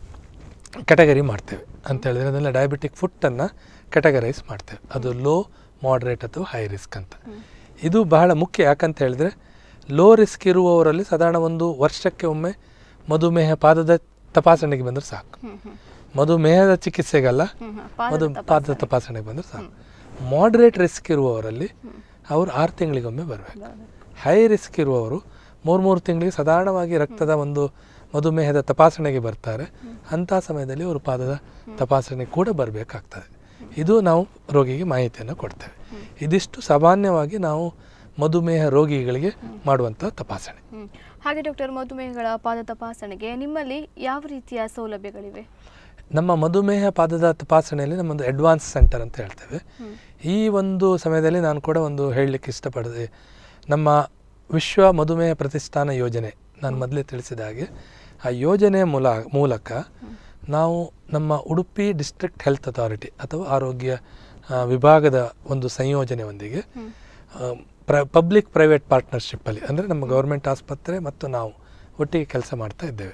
ಕೆಟಗರಿ ಮಾಡ್ತೇವೆ ಅಂತ ಹೇಳಿದ್ರೆ ಅದೆಲ್ಲ ಡಯಾಬಿಟಿಕ್ ಫುಟ್ಟನ್ನು ಕೆಟಗರೈಸ್ ಮಾಡ್ತೇವೆ ಅದು ಲೋ ಮಾಡ್ರೇಟ್ ಅಥವಾ ಹೈ ರಿಸ್ಕ್ ಅಂತ ಇದು ಬಹಳ ಮುಖ್ಯ ಯಾಕಂತ ಹೇಳಿದ್ರೆ ಲೋ ರಿಸ್ಕ್ ಇರುವವರಲ್ಲಿ ಸಾಧಾರಣ ಒಂದು ವರ್ಷಕ್ಕೆ ಒಮ್ಮೆ ಮಧುಮೇಹ ಪಾದದ ತಪಾಸಣೆಗೆ ಬಂದರೆ ಸಾಕು ಹ್ಮ್ ಹ್ಮ್ ಮಧುಮೇಹದ ಚಿಕಿತ್ಸೆಗಲ್ಲ ಹ್ಮ್ ಹ್ಮ್. ಮಧು ಪಾದದ ಪಾದದ ತಪಾಸಣೆಗೆ ಬಂದರೆ ಸಾಕು ಮಾಡ್ರೇಟ್ ರಿಸ್ಕ್ ಇರುವವರಲ್ಲಿ ಅವರು ಆರು ತಿಂಗಳಿಗೊಮ್ಮೆ ಬರಬೇಕು ಹೈ ರಿಸ್ಕ್ ಇರುವವರು ಮೂರು ಮೂರು ತಿಂಗಳಿಗೆ ಸಾಧಾರಣವಾಗಿ ರಕ್ತದ ಒಂದು ಮಧುಮೇಹದ ತಪಾಸಣೆಗೆ ಬರ್ತಾರೆ ಅಂಥ ಸಮಯದಲ್ಲಿ ಅವರು ಪಾದದ ತಪಾಸಣೆ ಕೂಡ ಬರಬೇಕಾಗ್ತದೆ ಇದು ನಾವು ರೋಗಿಗೆ ಮಾಹಿತಿಯನ್ನು ಕೊಡ್ತೇವೆ ಇದಿಷ್ಟು ಸಾಮಾನ್ಯವಾಗಿ ನಾವು ಮಧುಮೇಹ ರೋಗಿಗಳಿಗೆ ಮಾಡುವಂಥ ತಪಾಸಣೆ ಹ್ಮ್. ಹಾಗೆ ಡಾಕ್ಟರ್ ಮಧುಮೇಹಗಳ ಪಾದ ತಪಾಸಣೆಗೆ ನಿಮ್ಮಲ್ಲಿ ಯಾವ ರೀತಿಯ ಸೌಲಭ್ಯಗಳಿವೆ ನಮ್ಮ ಮಧುಮೇಹ ಪಾದದ ತಪಾಸಣೆಯಲ್ಲಿ ನಮ್ಮೊಂದು ಅಡ್ವಾನ್ಸ್ ಸೆಂಟರ್ ಅಂತ ಹೇಳ್ತೇವೆ ಹ್ಮ್. ಈ ಒಂದು ಸಮಯದಲ್ಲಿ ನಾನು ಕೂಡ ಒಂದು ಹೇಳಲಿಕ್ಕೆ ಇಷ್ಟಪಡಿದೆ ನಮ್ಮ ವಿಶ್ವ ಮಧುಮೇಹ ಪ್ರತಿಷ್ಠಾನ ಯೋಜನೆ ನಾನು ಮೊದಲೇ ತಿಳಿಸಿದ ಹಾಗೆ ಆ ಯೋಜನೆಯ ಮೂಲ ಮೂಲಕ ನಾವು ನಮ್ಮ ಉಡುಪಿ ಡಿಸ್ಟ್ರಿಕ್ಟ್ ಹೆಲ್ತ್ ಅಥಾರಿಟಿ ಅಥವಾ ಆರೋಗ್ಯ ಆ, ವಿಭಾಗದ ಒಂದು ಸಂಯೋಜನೆಯೊಂದಿಗೆ ಹ್ಮ್. ಪ್ರ ಪಬ್ಲಿಕ್ ಪ್ರೈವೇಟ್ ಪಾರ್ಟ್ನರ್ಶಿಪ್ಪಲ್ಲಿ ಅಂದರೆ ನಮ್ಮ ಗೌರ್ಮೆಂಟ್ ಆಸ್ಪತ್ರೆ ಮತ್ತು ನಾವು ಒಟ್ಟಿಗೆ ಕೆಲಸ ಮಾಡ್ತಾ ಇದ್ದೇವೆ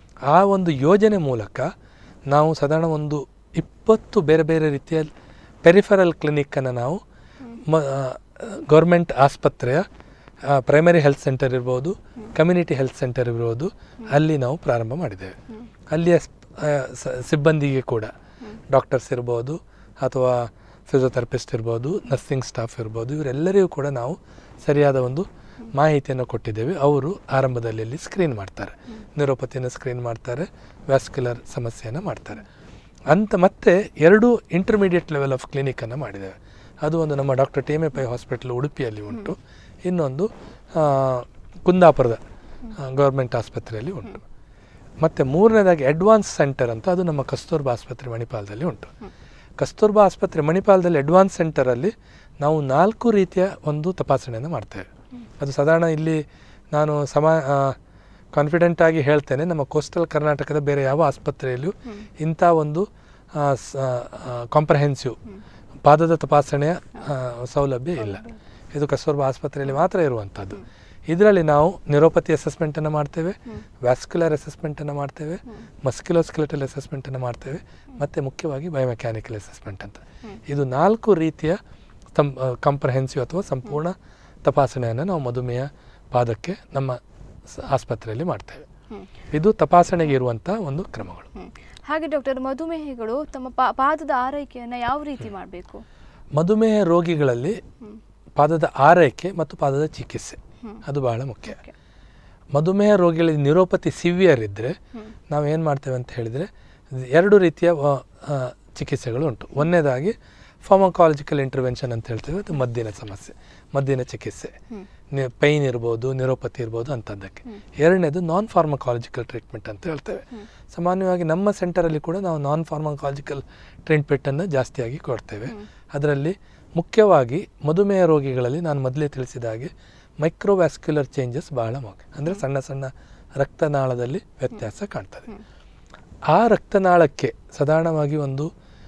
ಆ ಒಂದು ಯೋಜನೆ ಮೂಲಕ ನಾವು ಸಾಧಾರಣ ಒಂದು ಇಪ್ಪತ್ತು ಬೇರೆ ಬೇರೆ ರೀತಿಯ ಪೆರಿಫರಲ್ ಕ್ಲಿನಿಕ್ಕನ್ನು ನಾವು ಮ ಗೌರ್ಮೆಂಟ್ ಆಸ್ಪತ್ರೆಯ ಪ್ರೈಮರಿ ಹೆಲ್ತ್ ಸೆಂಟರ್ ಇರ್ಬೋದು ಕಮ್ಯುನಿಟಿ ಹೆಲ್ತ್ ಸೆಂಟರ್ ಇರ್ಬೋದು ಅಲ್ಲಿ ನಾವು ಪ್ರಾರಂಭ ಮಾಡಿದ್ದೇವೆ ಅಲ್ಲಿಯ ಸ್- ಆ, ಸ- ಸಿಬ್ಬಂದಿಗೆ ಕೂಡ ಡಾಕ್ಟರ್ಸ್ ಇರ್ಬೋದು ಅಥವಾ ಫಿಸಿಯೋಥೆರಪಿಸ್ಟ್ ಇರ್ಬೋದು ನರ್ಸಿಂಗ್ ಸ್ಟಾಫ್ ಇರ್ಬೋದು ಇವರೆಲ್ಲರಿಗೂ ಕೂಡ ನಾವು ಸರಿಯಾದ ಒಂದು ಮಾಹಿತಿಯನ್ನು ಕೊಟ್ಟಿದ್ದೇವೆ ಅವರು ಆರಂಭದಲ್ಲಿ ಇಲ್ಲಿ ಸ್ಕ್ರೀನ್ ಮಾಡ್ತಾರೆ ನ್ಯೂರೋಪತಿಯನ್ನು ಸ್ಕ್ರೀನ್ ಮಾಡ್ತಾರೆ ವ್ಯಾಸ್ಕ್ಯುಲರ್ ಸಮಸ್ಯೆಯನ್ನು ಮಾಡ್ತಾರೆ ಅಂತ ಮತ್ತೆ ಎರಡು ಇಂಟರ್ಮೀಡಿಯೇಟ್ ಲೆವೆಲ್ ಆಫ್ ಕ್ಲಿನಿಕನ್ನು ಮಾಡಿದ್ದೇವೆ ಅದು ಒಂದು ನಮ್ಮ doctor T M A Pai hospital ಉಡುಪಿಯಲ್ಲಿ ಉಂಟು ಇನ್ನೊಂದು ಆ, ಕುಂದಾಪುರದ ಗೌರ್ಮೆಂಟ್ ಆಸ್ಪತ್ರೆಯಲ್ಲಿ ಉಂಟು ಮತ್ತು ಮೂರನೇದಾಗಿ ಅಡ್ವಾನ್ಸ್ ಸೆಂಟರ್ ಅಂತ ಅದು ನಮ್ಮ ಕಸ್ತೂರ್ಬಾ ಆಸ್ಪತ್ರೆ ಮಣಿಪಾಲದಲ್ಲಿ ಉಂಟು ಕಸ್ತೂರ್ಬಾ ಆಸ್ಪತ್ರೆ ಮಣಿಪಾಲದಲ್ಲಿ ಅಡ್ವಾನ್ಸ್ ಸೆಂಟರಲ್ಲಿ ನಾವು ನಾಲ್ಕು ರೀತಿಯ ಒಂದು ತಪಾಸಣೆಯನ್ನು ಮಾಡ್ತೇವೆ ಅದು ಸಾಧಾರಣ ಇಲ್ಲಿ ನಾನು ಸಮಾ ಕಾನ್ಫಿಡೆಂಟ್ ಆಗಿ ಹೇಳ್ತೇನೆ ನಮ್ಮ ಕೋಸ್ಟಲ್ ಕರ್ನಾಟಕದ ಬೇರೆ ಯಾವ ಆಸ್ಪತ್ರೆಯಲ್ಲೂ ಇಂಥ ಒಂದು ಕಾಂಪ್ರಹೆನ್ಸಿವ್ ಪಾದದ ತಪಾಸಣೆಯ ಆ, ಸೌಲಭ್ಯ ಇಲ್ಲ ಇದು ಕಸ್ತೂರ್ಬಾ ಆಸ್ಪತ್ರೆಯಲ್ಲಿ ಮಾತ್ರ ಇರುವಂಥದ್ದು ಇದರಲ್ಲಿ ನಾವು ನ್ಯೂರೋಪತಿ ಅಸೆಸ್ಮೆಂಟನ್ನು ಮಾಡ್ತೇವೆ ವ್ಯಾಸ್ಕ್ಯುಲರ್ ಅಸೆಸ್ಮೆಂಟನ್ನು ಮಾಡ್ತೇವೆ ಮಸ್ಕ್ಯುಲೋಸ್ಕೆಲೆಟಲ್ ಅಸೆಸ್ಮೆಂಟನ್ನು ಮಾಡ್ತೇವೆ ಮತ್ತು ಮುಖ್ಯವಾಗಿ ಬಯೋಮೆಕ್ಯಾನಿಕಲ್ ಅಸೆಸ್ಮೆಂಟ್ ಅಂತ ಇದು ನಾಲ್ಕು ರೀತಿಯ ತಂ ಕಾಂಪ್ರಹೆನ್ಸಿವ್ ಅಥವಾ ಸಂಪೂರ್ಣ ತಪಾಸಣೆಯನ್ನು ನಾವು ಮಧುಮೇಹ ಪಾದಕ್ಕೆ ನಮ್ಮ ಸ- ಆಸ್ಪತ್ರೆಯಲ್ಲಿ ಮಾಡ್ತೇವೆ ಹ್ಮ್. ಇದು ತಪಾಸಣೆಗೆ ಇರುವಂಥ ಒಂದು ಕ್ರಮಗಳು ಹ್ಮ್. ಹಾಗೆ ಡಾಕ್ಟರ್ ಮಧುಮೇಹಿಗಳು ತಮ್ಮ ಪಾ- ಪಾದದ ಆರೈಕೆಯನ್ನು ಯಾವ ರೀತಿ ಮಾಡಬೇಕು ಮಧುಮೇಹ ರೋಗಿಗಳಲ್ಲಿ ಪಾದದ ಆರೈಕೆ ಮತ್ತು ಪಾದದ ಚಿಕಿತ್ಸೆ ಅದು ಬಹಳ ಮುಖ್ಯ ಮಧುಮೇಹ ರೋಗಿಗಳಲ್ಲಿ ನ್ಯೂರೋಪತಿ ಸಿವಿಯರ್ ಇದ್ದರೆ ನಾವು ಏನು ಮಾಡ್ತೇವೆ ಅಂತ ಹೇಳಿದರೆ ಎರಡು ರೀತಿಯ ಆ, ಆ, ಚಿಕಿತ್ಸೆಗಳು ಉಂಟು ಒಂದನೇದಾಗಿ ಫಾರ್ಮಕಾಲಜಿಕಲ್ ಇಂಟರ್ವೆನ್ಷನ್ ಅಂತ ಹೇಳ್ತೀವಿ ಅದು ಮದ್ದಿನ ಸಮಸ್ಯೆ ಮದ್ದಿನ ಚಿಕಿತ್ಸೆ ಪೈನ್ ಇರ್ಬೋದು ನಿರೋಪತಿ ಇರ್ಬೋದು ಅಂಥದ್ದಕ್ಕೆ ಎರಡನೇದು ನಾನ್ ಫಾರ್ಮಕಾಲಜಿಕಲ್ ಟ್ರೀಟ್ಮೆಂಟ್ ಅಂತ ಹೇಳ್ತೇವೆ ಸಾಮಾನ್ಯವಾಗಿ ನಮ್ಮ ಸೆಂಟರಲ್ಲಿ ಕೂಡ ನಾವು ನಾನ್ ಫಾರ್ಮಕಾಲಜಿಕಲ್ ಟ್ರೀಟ್ಮೆಂಟನ್ನು ಜಾಸ್ತಿಯಾಗಿ ಕೊಡ್ತೇವೆ ಅದರಲ್ಲಿ ಮುಖ್ಯವಾಗಿ ಮಧುಮೇಹ ರೋಗಿಗಳಲ್ಲಿ ನಾನು ಮೊದಲೇ ತಿಳಿಸಿದ ಹಾಗೆ ಮೈಕ್ರೋವ್ಯಾಸ್ಕ್ಯುಲರ್ ಚೇಂಜಸ್ ಬಹಳ ಮುಖ್ಯ ಅಂದರೆ ಸಣ್ಣ ಸಣ್ಣ ರಕ್ತನಾಳದಲ್ಲಿ ವ್ಯತ್ಯಾಸ ಕಾಣ್ತದೆ ಆ ರಕ್ತನಾಳಕ್ಕೆ ಸಾಧಾರಣವಾಗಿ ಒಂದು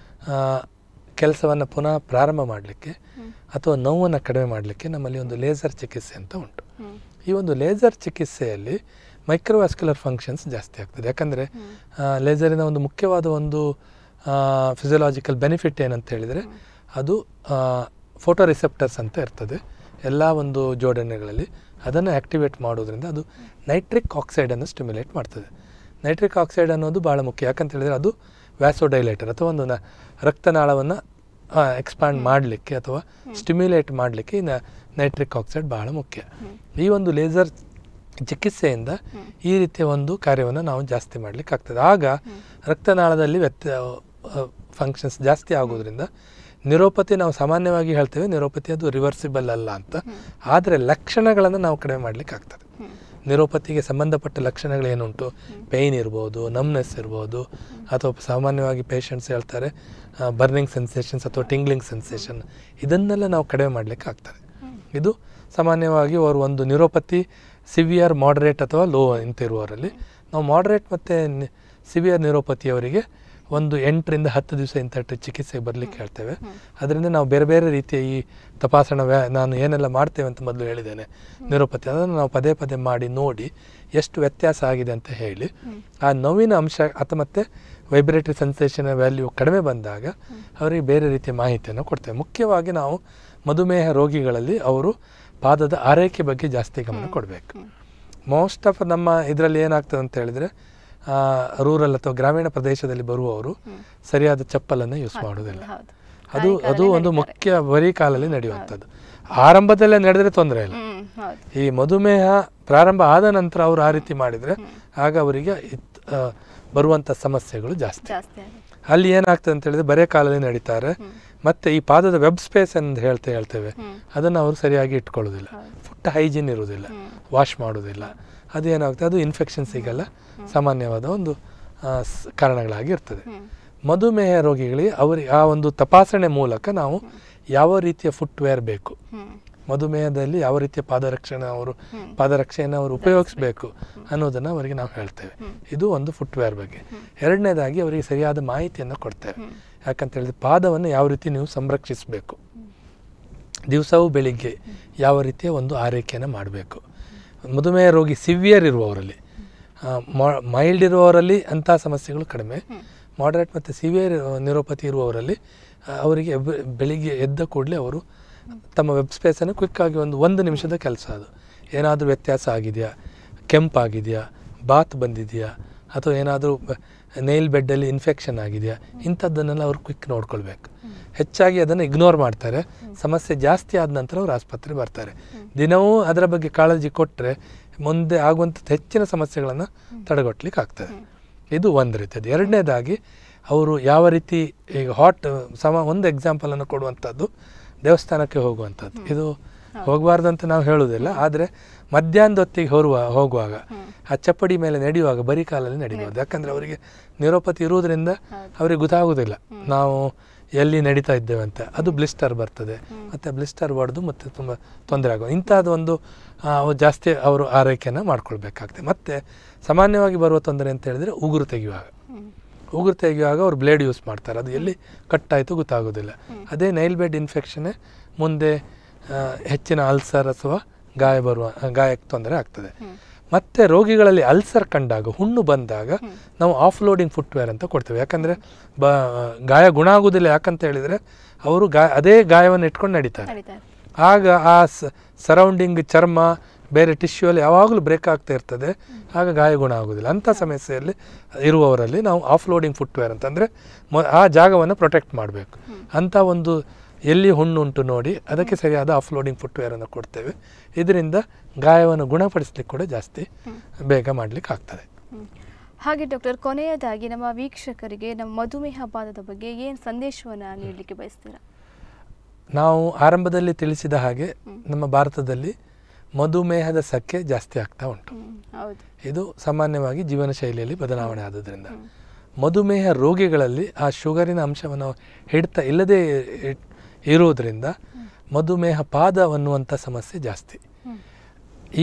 ಕೆಲಸವನ್ನು ಪುನಃ ಪ್ರಾರಂಭ ಮಾಡಲಿಕ್ಕೆ ಅಥವಾ ನೋವನ್ನು ಕಡಿಮೆ ಮಾಡಲಿಕ್ಕೆ ನಮ್ಮಲ್ಲಿ ಒಂದು ಲೇಸರ್ ಚಿಕಿತ್ಸೆ ಅಂತ ಉಂಟು ಈ ಒಂದು ಲೇಸರ್ ಚಿಕಿತ್ಸೆಯಲ್ಲಿ ಮೈಕ್ರೋವ್ಯಾಸ್ಕ್ಯುಲರ್ ಫಂಕ್ಷನ್ಸ್ ಜಾಸ್ತಿ ಆಗ್ತದೆ ಯಾಕಂದರೆ ಲೇಸರಿನ ಒಂದು ಮುಖ್ಯವಾದ ಒಂದು ಫಿಸಿಯಲಾಜಿಕಲ್ ಬೆನಿಫಿಟ್ ಏನಂತ ಹೇಳಿದರೆ ಅದು ಫೋಟೋ ರಿಸೆಪ್ಟರ್ಸ್ ಅಂತ ಇರ್ತದೆ ಎಲ್ಲ ಒಂದು ಜೋಡಣೆಗಳಲ್ಲಿ ಅದನ್ನು ಆ್ಯಕ್ಟಿವೇಟ್ ಮಾಡೋದ್ರಿಂದ ಅದು ನೈಟ್ರಿಕ್ ಆಕ್ಸೈಡನ್ನು ಸ್ಟಿಮ್ಯುಲೇಟ್ ಮಾಡ್ತದೆ ನೈಟ್ರಿಕ್ ಆಕ್ಸೈಡ್ ಅನ್ನೋದು ಭಾಳ ಮುಖ್ಯ ಯಾಕಂತ ಹೇಳಿದರೆ ಅದು ವ್ಯಾಸೋಡೈಲೇಟರ್ ಅಥವಾ ಒಂದು ನ- ರಕ್ತನಾಳವನ್ನು ಎಕ್ಸ್ಪಾಂಡ್ ಮಾಡಲಿಕ್ಕೆ ಅಥವಾ ಸ್ಟಿಮ್ಯುಲೇಟ್ ಮಾಡಲಿಕ್ಕೆ ಈ ನ- ನೈಟ್ರಿಕ್ ಆಕ್ಸೈಡ್ ಬಹಳ ಮುಖ್ಯ ಈ ಒಂದು ಲೇಸರ್ ಚಿಕಿತ್ಸೆಯಿಂದ ಈ ರೀತಿಯ ಒಂದು ಕಾರ್ಯವನ್ನು ನಾವು ಜಾಸ್ತಿ ಮಾಡಲಿಕ್ಕೆ ಆಗ್ತದೆ ಆಗ ರಕ್ತನಾಳದಲ್ಲಿ ವ್ಯತ್ಯ ಫಂಕ್ಷನ್ಸ್ ಜಾಸ್ತಿ ಆಗೋದ್ರಿಂದ ನಿರೋಪತಿ ನಾವು ಸಾಮಾನ್ಯವಾಗಿ ಹೇಳ್ತೇವೆ ನಿರೋಪತಿ ಅದು ರಿವರ್ಸಿಬಲ್ ಅಲ್ಲ ಅಂತ ಆದರೆ ಲಕ್ಷಣಗಳನ್ನು ನಾವು ಕಡಿಮೆ ಮಾಡಲಿಕ್ಕೆ ಆಗ್ತದೆ ನಿರೋಪತಿಗೆ ಸಂಬಂಧಪಟ್ಟ ಲಕ್ಷಣಗಳೇನುಂಟು ಪೇಯ್ನ್ ಇರ್ಬೋದು ನಮ್ನೆಸ್ ಇರ್ಬೋದು ಅಥವಾ ಸಾಮಾನ್ಯವಾಗಿ ಪೇಷಂಟ್ಸ್ ಹೇಳ್ತಾರೆ ಬರ್ನಿಂಗ್ ಸೆನ್ಸೇಷನ್ಸ್ ಅಥವಾ ಟಿಂಗ್ಲಿಂಗ್ ಸೆನ್ಸೇಷನ್ ಇದನ್ನೆಲ್ಲ ನಾವು ಕಡಿಮೆ ಮಾಡಲಿಕ್ಕೆ ಆಗ್ತದೆ ಇದು ಸಾಮಾನ್ಯವಾಗಿ ಅವರು ಒಂದು ನಿರೋಪತಿ ಸಿವಿಯರ್ ಮಾಡ್ರೇಟ್ ಅಥವಾ ಲೋ ಅಂತ ಇರುವವರಲ್ಲಿ ನಾವು ಮಾಡ್ರೇಟ್ ಮತ್ತು ಸಿವಿಯರ್ ನಿರೋಪತಿಯವರಿಗೆ ಒಂದು ಎಂಟರಿಂದ ಹತ್ತು ದಿವಸ ಇಂಥ ಚಿಕಿತ್ಸೆಗೆ ಬರಲಿಕ್ಕೆ ಹೇಳ್ತೇವೆ ಅದರಿಂದ ನಾವು ಬೇರೆ ಬೇರೆ ರೀತಿಯ ಈ ತಪಾಸಣಾ ವ್ಯಾ ನಾನು ಏನೆಲ್ಲ ಮಾಡ್ತೇವೆ ಅಂತ ಮೊದಲು ಹೇಳಿದ್ದೇನೆ ನಿರೋಪತಿ ಅದನ್ನು ನಾವು ಪದೇ ಪದೇ ಮಾಡಿ ನೋಡಿ ಎಷ್ಟು ವ್ಯತ್ಯಾಸ ಆಗಿದೆ ಅಂತ ಹೇಳಿ ಆ ನೋವಿನ ಅಂಶ ಅಥವಾ ಮತ್ತೆ ವೈಬ್ರೇಟರಿ ಸೆನ್ಸೇಷನ್ ವ್ಯಾಲ್ಯೂ ಕಡಿಮೆ ಬಂದಾಗ ಅವರಿಗೆ ಬೇರೆ ರೀತಿಯ ಮಾಹಿತಿಯನ್ನು ಕೊಡ್ತೇವೆ ಮುಖ್ಯವಾಗಿ ನಾವು ಮಧುಮೇಹ ರೋಗಿಗಳಲ್ಲಿ ಅವರು ಪಾದದ ಆರೈಕೆ ಬಗ್ಗೆ ಜಾಸ್ತಿ ಗಮನ ಕೊಡಬೇಕು ಮೋಸ್ಟ್ ಆಫ್ ನಮ್ಮ ಇದರಲ್ಲಿ ಏನಾಗ್ತದೆ ಅಂತ ಹೇಳಿದರೆ ರೂರಲ್ ಅಥವಾ ಗ್ರಾಮೀಣ ಪ್ರದೇಶದಲ್ಲಿ ಬರುವವರು ಸರಿಯಾದ ಚಪ್ಪಲನ್ನು ಯೂಸ್ ಮಾಡೋದಿಲ್ಲ ಹೌದು ಅದು ಅದು ಒಂದು ಮುಖ್ಯ ಬರೀ ಕಾಲಲ್ಲಿ ನಡೆಯುವಂಥದ್ದು ಆರಂಭದಲ್ಲೇ ನಡೆದರೆ ತೊಂದರೆ ಇಲ್ಲ ಹ್ಮ್ ಹೌದು ಈ ಮಧುಮೇಹ ಪ್ರಾರಂಭ ಆದ ನಂತರ ಅವರು ಆ ರೀತಿ ಮಾಡಿದರೆ ಆಗ ಅವರಿಗೆ ಇತ್- ಆ, ಬರುವಂಥ ಸಮಸ್ಯೆಗಳು ಜಾಸ್ತಿ ಜಾಸ್ತಿ ಆಗುತ್ತೆ ಅಲ್ಲಿ ಏನಾಗ್ತದೆ ಅಂತ ಹೇಳಿದ್ರೆ ಬರೇ ಕಾಲಲ್ಲಿ ನಡೀತಾರೆ ಮತ್ತೆ ಈ ಪಾದದ ವೆಬ್ ಸ್ಪೇಸ್ ಅಂತ ಹೇಳ್ತೇ ಹೇಳ್ತೇವೆ ಅದನ್ನು ಅವರು ಸರಿಯಾಗಿ ಇಟ್ಕೊಳ್ಳೋದಿಲ್ಲ ಫುಟ್ ಹೈಜೀನ್ ಇರುವುದಿಲ್ಲ ವಾಶ್ ಮಾಡೋದಿಲ್ಲ ಅದೇನಾಗ್ತದೆ ಅದು ಇನ್ಫೆಕ್ಷನ್ಸಿಗೆಲ್ಲ ಸಾಮಾನ್ಯವಾದ ಒಂದು ಆ, ಸ್- ಕಾರಣಗಳಾಗಿ ಇರ್ತದೆ ಮಧುಮೇಹ ರೋಗಿಗಳಿಗೆ ಅವರಿಗೆ ಆ ಒಂದು ತಪಾಸಣೆ ಮೂಲಕ ನಾವು ಯಾವ ರೀತಿಯ ಫುಟ್ವೇರ್ ಬೇಕು ಹ್ಮ್ ಮಧುಮೇಹದಲ್ಲಿ ಯಾವ ರೀತಿಯ ಪಾದರಕ್ಷಣೆ ಅವರು ಪಾದರಕ್ಷೆಯನ್ನು ಅವರು ಉಪಯೋಗಿಸಬೇಕು ಅನ್ನೋದನ್ನು ಅವರಿಗೆ ನಾವು ಹೇಳ್ತೇವೆ ಇದು ಒಂದು ಫುಟ್ವೇರ್ ಬಗ್ಗೆ ಎರಡನೇದಾಗಿ ಅವರಿಗೆ ಸರಿಯಾದ ಮಾಹಿತಿಯನ್ನು ಕೊಡ್ತೇವೆ ಯಾಕಂತ ಹೇಳಿದ್ರೆ ಪಾದವನ್ನು ಯಾವ ರೀತಿ ನೀವು ಸಂರಕ್ಷಿಸಬೇಕು ದಿವಸವೂ ಬೆಳಿಗ್ಗೆ ಯಾವ ರೀತಿಯ ಒಂದು ಆರೈಕೆಯನ್ನು ಮಾಡಬೇಕು ಮಧುಮೇಹ ರೋಗಿ ಸಿವಿಯರ್ ಇರುವವರಲ್ಲಿ ಮೈಲ್ಡ್ ಇರುವವರಲ್ಲಿ ಅಂಥ ಸಮಸ್ಯೆಗಳು ಕಡಿಮೆ ಮಾಡ್ರೇಟ್ ಮತ್ತು ಸಿವಿಯರ್ ನಿರೋಪತಿ ಇರುವವರಲ್ಲಿ ಆ, ಅವರಿಗೆ ಎಬ್- ಬೆಳಿಗ್ಗೆ ಎದ್ದ ಕೂಡಲೇ ಅವರು ತಮ್ಮ ವೆಬ್ ಸ್ಪೇಸನ್ನು ಕ್ವಿಕ್ಕಾಗಿ ಒಂದು ಒಂದು ನಿಮಿಷದ ಕೆಲಸ ಅದು ಏನಾದರೂ ವ್ಯತ್ಯಾಸ ಆಗಿದೆಯಾ ಕೆಂಪಾಗಿದೆಯಾ ಬಾತ್ ಬಂದಿದೆಯಾ ಅಥವಾ ಏನಾದರೂ ನೈಲ್ ಬೆಡ್ಡಲ್ಲಿ ಇನ್ಫೆಕ್ಷನ್ ಆಗಿದೆಯಾ ಇಂಥದ್ದನ್ನೆಲ್ಲ ಅವರು ಕ್ವಿಕ್ ನೋಡ್ಕೊಳ್ಬೇಕು ಹೆಚ್ಚಾಗಿ ಅದನ್ನು ಇಗ್ನೋರ್ ಮಾಡ್ತಾರೆ ಸಮಸ್ಯೆ ಜಾಸ್ತಿ ಆದ ನಂತರ ಅವರು ಆಸ್ಪತ್ರೆ ಬರ್ತಾರೆ ದಿನವೂ ಅದರ ಬಗ್ಗೆ ಕಾಳಜಿ ಕೊಟ್ಟರೆ ಮುಂದೆ ಆಗುವಂಥ ಹೆಚ್ಚಿನ ಸಮಸ್ಯೆಗಳನ್ನು ತಡೆಗಟ್ಟಲಿಕ್ಕೆ ಆಗ್ತದೆ ಇದು ಒಂದು ರೀತಿಯದು ಎರಡನೇದಾಗಿ ಅವರು ಯಾವ ರೀತಿ ಈಗ ಹಾಟ್ ಸಮ ಒಂದು ಎಕ್ಸಾಂಪಲನ್ನು ಕೊಡುವಂಥದ್ದು ದೇವಸ್ಥಾನಕ್ಕೆ ಹೋಗುವಂಥದ್ದು ಇದು ಹೋಗಬಾರ್ದು ಅಂತ ನಾವು ಹೇಳುವುದಿಲ್ಲ ಆದರೆ ಮಧ್ಯಾಹ್ನದ ಹೊತ್ತಿಗೆ ಹೊರುವ ಹೋಗುವಾಗ ಆ ಚಪ್ಪಡಿ ಮೇಲೆ ನಡೆಯುವಾಗ ಬರೀ ಕಾಲಲ್ಲಿ ನಡಿಬೋದು ಯಾಕಂದರೆ ಅವರಿಗೆ ನಿರೋಪತಿ ಇರುವುದರಿಂದ ಅವರಿಗೆ ಗೊತ್ತಾಗುವುದಿಲ್ಲ ನಾವು ಎಲ್ಲಿ ನಡೀತಾ ಇದ್ದೇವೆ ಅಂತ ಅದು ಬ್ಲಿಸ್ಟರ್ ಬರ್ತದೆ ಮತ್ತು ಬ್ಲಿಸ್ಟರ್ ಹೊಡೆದು ಮತ್ತೆ ತುಂಬ ತೊಂದರೆ ಆಗೋ ಇಂಥದ್ದು ಒಂದು ಆ, ಅವು ಜಾಸ್ತಿ ಅವರು ಆರೈಕೆಯನ್ನು ಮಾಡ್ಕೊಳ್ಬೇಕಾಗ್ತದೆ ಮತ್ತು ಸಾಮಾನ್ಯವಾಗಿ ಬರುವ ತೊಂದರೆ ಅಂತ ಹೇಳಿದರೆ ಉಗುರು ತೆಗೆಯುವಾಗ ಉಗುರು ತೆಗೆಯುವಾಗ ಅವ್ರು ಬ್ಲೇಡ್ ಯೂಸ್ ಮಾಡ್ತಾರೆ ಅದು ಎಲ್ಲಿ ಕಟ್ ಆಯಿತು ಗೊತ್ತಾಗೋದಿಲ್ಲ ಅದೇ ನೈಲ್ ಬೆಡ್ ಇನ್ಫೆಕ್ಷನ್ನೇ ಮುಂದೆ ಆ, ಹೆಚ್ಚಿನ ಅಲ್ಸರ್ ಅಥವಾ ಗಾಯ ಬರುವ ಗಾಯಕ್ಕೆ ತೊಂದರೆ ಆಗ್ತದೆ ಮತ್ತೆ ರೋಗಿಗಳಲ್ಲಿ ಅಲ್ಸರ್ ಕಂಡಾಗ ಹುಣ್ಣು ಬಂದಾಗ ನಾವು ಆಫ್ ಲೋಡಿಂಗ್ ಫುಟ್ವೇರ್ ಅಂತ ಕೊಡ್ತೇವೆ ಯಾಕಂದರೆ ಬ ಗಾಯ ಗುಣ ಆಗೋದಿಲ್ಲ ಯಾಕಂತ ಹೇಳಿದರೆ ಅವರು ಗಾಯ ಅದೇ ಗಾಯವನ್ನು ಇಟ್ಕೊಂಡು ನಡೀತಾರೆ ನಡೀತಾ ಇದೆ ಆಗ ಆ ಸರೌಂಡಿಂಗ್ ಚರ್ಮ ಬೇರೆ ಟಿಶ್ಯೂ ಅಲ್ಲಿ ಯಾವಾಗಲೂ ಬ್ರೇಕ್ ಆಗ್ತಾ ಇರ್ತದೆ ಆಗ ಗಾಯ ಗುಣ ಆಗೋದಿಲ್ಲ ಅಂಥ ಸಮಸ್ಯೆಯಲ್ಲಿ ಇರುವವರಲ್ಲಿ ನಾವು ಆಫ್ ಲೋಡಿಂಗ್ ಫುಟ್ವೇರ್ ಅಂತಂದರೆ ಮೊ ಆ ಜಾಗವನ್ನು ಪ್ರೊಟೆಕ್ಟ್ ಮಾಡಬೇಕು ಅಂಥ ಒಂದು ಎಲ್ಲಿ ಹುಣ್ಣುಂಟು ನೋಡಿ ಅದಕ್ಕೆ ಸರಿಯಾದ ಆಫ್ ಲೋಡಿಂಗ್ ಫುಟ್ವೇರನ್ನು ಕೊಡ್ತೇವೆ ಇದರಿಂದ ಗಾಯವನ್ನು ಗುಣಪಡಿಸ್ಲಿಕ್ಕೆ ಕೂಡ ಜಾಸ್ತಿ ಬೇಗ ಮಾಡಲಿಕ್ಕೆ ಆಗ್ತದೆ ಹ್ಮ್. ಹಾಗೆ ಡಾಕ್ಟರ್ ಕೊನೆಯದಾಗಿ ನಮ್ಮ ವೀಕ್ಷಕರಿಗೆ ನಮ್ಮ ಮಧುಮೇಹ ಬಾಧದ ಬಗ್ಗೆ ಏನು ಸಂದೇಶವನ್ನು ನೀಡಲಿಕ್ಕೆ ಬಯಸ್ತೀರಾ ನಾವು ಆರಂಭದಲ್ಲಿ ತಿಳಿಸಿದ ಹಾಗೆ ನಮ್ಮ ಭಾರತದಲ್ಲಿ ಮಧುಮೇಹದ ಸಂಖ್ಯೆ ಜಾಸ್ತಿ ಆಗ್ತಾ ಉಂಟು ಹ್ಮ್, ಹೌದು ಇದು ಸಾಮಾನ್ಯವಾಗಿ ಜೀವನ ಶೈಲಿಯಲ್ಲಿ ಬದಲಾವಣೆ ಆದುದರಿಂದ ಮಧುಮೇಹ ರೋಗಿಗಳಲ್ಲಿ ಆ ಶುಗರಿನ ಅಂಶವನ್ನು ಹಿಡ್ತಾ ಇಲ್ಲದೆ ಇ- ಇರುವುದರಿಂದ ಮಧುಮೇಹ ಪಾದ ಅನ್ನುವಂಥ ಸಮಸ್ಯೆ ಜಾಸ್ತಿ ಹ್ಮ್. ಈ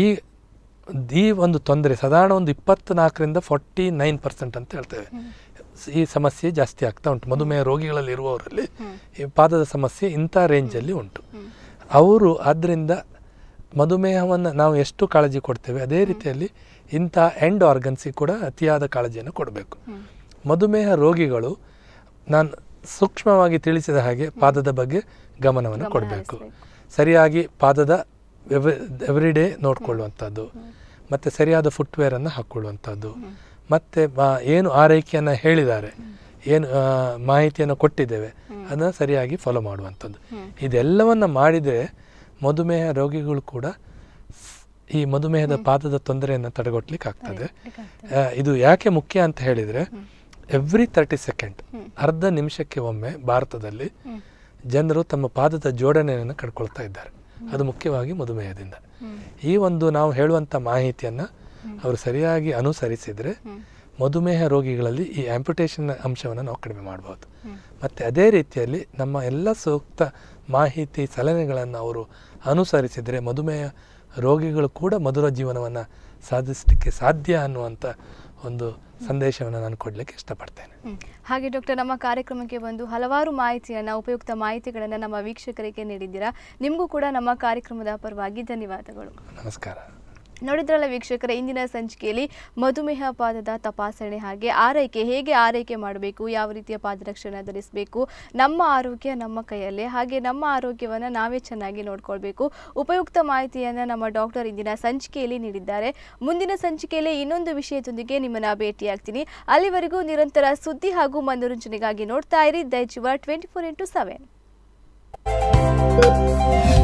ಈ ಒಂದು ತೊಂದರೆ ಸಾಧಾರಣ ಒಂದು ಇಪ್ಪತ್ನಾಲ್ಕರಿಂದ ಫಾರ್ಟಿ ನೈನ್ ಪರ್ಸೆಂಟ್ ಅಂತ ಹೇಳ್ತೇವೆ ಈ ಸಮಸ್ಯೆ ಜಾಸ್ತಿ ಆಗ್ತಾ ಉಂಟು ಮಧುಮೇಹ ರೋಗಿಗಳಲ್ಲಿ ಇರುವವರಲ್ಲಿ ಈ ಪಾದದ ಸಮಸ್ಯೆ ಇಂಥ ರೇಂಜಲ್ಲಿ ಉಂಟು ಅವರು ಆದ್ದರಿಂದ ಮಧುಮೇಹವನ್ನು ನಾವು ಎಷ್ಟು ಕಾಳಜಿ ಕೊಡ್ತೇವೆ ಅದೇ ರೀತಿಯಲ್ಲಿ ಇಂಥ ಎಂಡ್ ಆರ್ಗನ್ಸಿಗೆ ಕೂಡ ಅತಿಯಾದ ಕಾಳಜಿಯನ್ನು ಕೊಡಬೇಕು ಮಧುಮೇಹ ರೋಗಿಗಳು ನಾನು ಸೂಕ್ಷ್ಮವಾಗಿ ತಿಳಿಸಿದ ಹಾಗೆ ಪಾದದ ಬಗ್ಗೆ ಗಮನವನ್ನು ಕೊಡಬೇಕು ಸರಿಯಾಗಿ ಪಾದದ ಎವ್ರಿ ಡೇ ನೋಡಿಕೊಳ್ಳುವಂಥದ್ದು ಮತ್ತು ಸರಿಯಾದ ಫುಟ್ವೇರನ್ನು ಹಾಕ್ಕೊಳ್ಳುವಂಥದ್ದು ಮತ್ತು ಮಾ- ಏನು ಆರೈಕೆಯನ್ನು ಹೇಳಿದ್ದಾರೆ ಏನು ಆ, ಮಾಹಿತಿಯನ್ನು ಕೊಟ್ಟಿದ್ದೇವೆ ಅದನ್ನು ಸರಿಯಾಗಿ ಫಾಲೋ ಮಾಡುವಂಥದ್ದು ಇದೆಲ್ಲವನ್ನು ಮಾಡಿದರೆ ಮಧುಮೇಹ ರೋಗಿಗಳು ಕೂಡ ಸ್- ಈ ಮಧುಮೇಹದ ಪಾದದ ತೊಂದರೆಯನ್ನು ತಡೆಗಟ್ಟಲಿಕ್ಕೆ ಆಗ್ತದೆ ಆ, ಇದು ಯಾಕೆ ಮುಖ್ಯ ಅಂತ ಹೇಳಿದರೆ ಎವ್ರಿ ತರ್ಟಿ ಸೆಕೆಂಡ್ ಅರ್ಧ ನಿಮಿಷಕ್ಕೆ ಒಮ್ಮೆ ಭಾರತದಲ್ಲಿ ಜನರು ತಮ್ಮ ಪಾದದ ಜೋಡಣೆಯನ್ನು ಕಳ್ಕೊಳ್ತಾ ಇದ್ದಾರೆ ಅದು ಮುಖ್ಯವಾಗಿ ಮಧುಮೇಹದಿಂದ ಈ ಒಂದು ನಾವು ಹೇಳುವಂಥ ಮಾಹಿತಿಯನ್ನು ಅವರು ಸರಿಯಾಗಿ ಅನುಸರಿಸಿದರೆ ಮಧುಮೇಹ ರೋಗಿಗಳಲ್ಲಿ ಈ ಆಂಪ್ಯುಟೇಷನ್ ಅಂಶವನ್ನು ನಾವು ಕಡಿಮೆ ಮಾಡ್ಬೋದು ಮತ್ತು ಅದೇ ರೀತಿಯಲ್ಲಿ ನಮ್ಮ ಎಲ್ಲ ಸೂಕ್ತ ಮಾಹಿತಿ ಸಲಹೆಗಳನ್ನು ಅವರು ಅನುಸರಿಸಿದರೆ ಮಧುಮೇಹ ರೋಗಿಗಳು ಕೂಡ ಮಧುರ ಜೀವನವನ್ನು ಸಾಧಿಸಲಿಕ್ಕೆ ಸಾಧ್ಯ ಅನ್ನುವಂಥ ಒಂದು ಸಂದೇಶವನ್ನು ನಾನು ಕೊಡಲಿಕ್ಕೆ ಇಷ್ಟಪಡ್ತೇನೆ ಹ್ಮ್. ಹಾಗೆ ಡಾಕ್ಟರ್ ನಮ್ಮ ಕಾರ್ಯಕ್ರಮಕ್ಕೆ ಬಂದು ಹಲವಾರು ಮಾಹಿತಿಯನ್ನು ಉಪಯುಕ್ತ ಮಾಹಿತಿಗಳನ್ನು ನಮ್ಮ ವೀಕ್ಷಕರಿಗೆ ನೀಡಿದ್ದೀರಾ ನಿಮಗೂ ಕೂಡ ನಮ್ಮ ಕಾರ್ಯಕ್ರಮದ ಪರವಾಗಿ ಧನ್ಯವಾದಗಳು ನಮಸ್ಕಾರ ನೋಡಿದ್ರಲ್ಲ ವೀಕ್ಷಕರ ಇಂದಿನ ಸಂಚಿಕೆಯಲ್ಲಿ ಮಧುಮೇಹ ಪಾದದ ತಪಾಸಣೆ ಹಾಗೆ ಆರೈಕೆ ಹೇಗೆ ಆರೈಕೆ ಮಾಡಬೇಕು ಯಾವ ರೀತಿಯ ಪಾದರಕ್ಷಣೆ ಧರಿಸಬೇಕು ನಮ್ಮ ಆರೋಗ್ಯ ನಮ್ಮ ಕೈಯಲ್ಲೇ ಹಾಗೆ ನಮ್ಮ ಆರೋಗ್ಯವನ್ನು ನಾವೇ ಚೆನ್ನಾಗಿ ನೋಡ್ಕೊಳ್ಬೇಕು ಉಪಯುಕ್ತ ಮಾಹಿತಿಯನ್ನು ನಮ್ಮ ಡಾಕ್ಟರ್ ಇಂದಿನ ಸಂಚಿಕೆಯಲ್ಲಿ ನೀಡಿದ್ದಾರೆ ಮುಂದಿನ ಸಂಚಿಕೆಯಲ್ಲಿ ಇನ್ನೊಂದು ವಿಷಯದೊಂದಿಗೆ ನಿಮ್ಮನ್ನ ಭೇಟಿಯಾಗ್ತೀನಿ ಅಲ್ಲಿವರೆಗೂ ನಿರಂತರ ಸುದ್ದಿ ಹಾಗೂ ಮನೋರಂಜನೆಗಾಗಿ ನೋಡ್ತಾ ಇರಿ ದೈಜುವ ಟ್ವೆಂಟಿ ಫೋರ್ ಇಂಟು ಸೆವೆನ್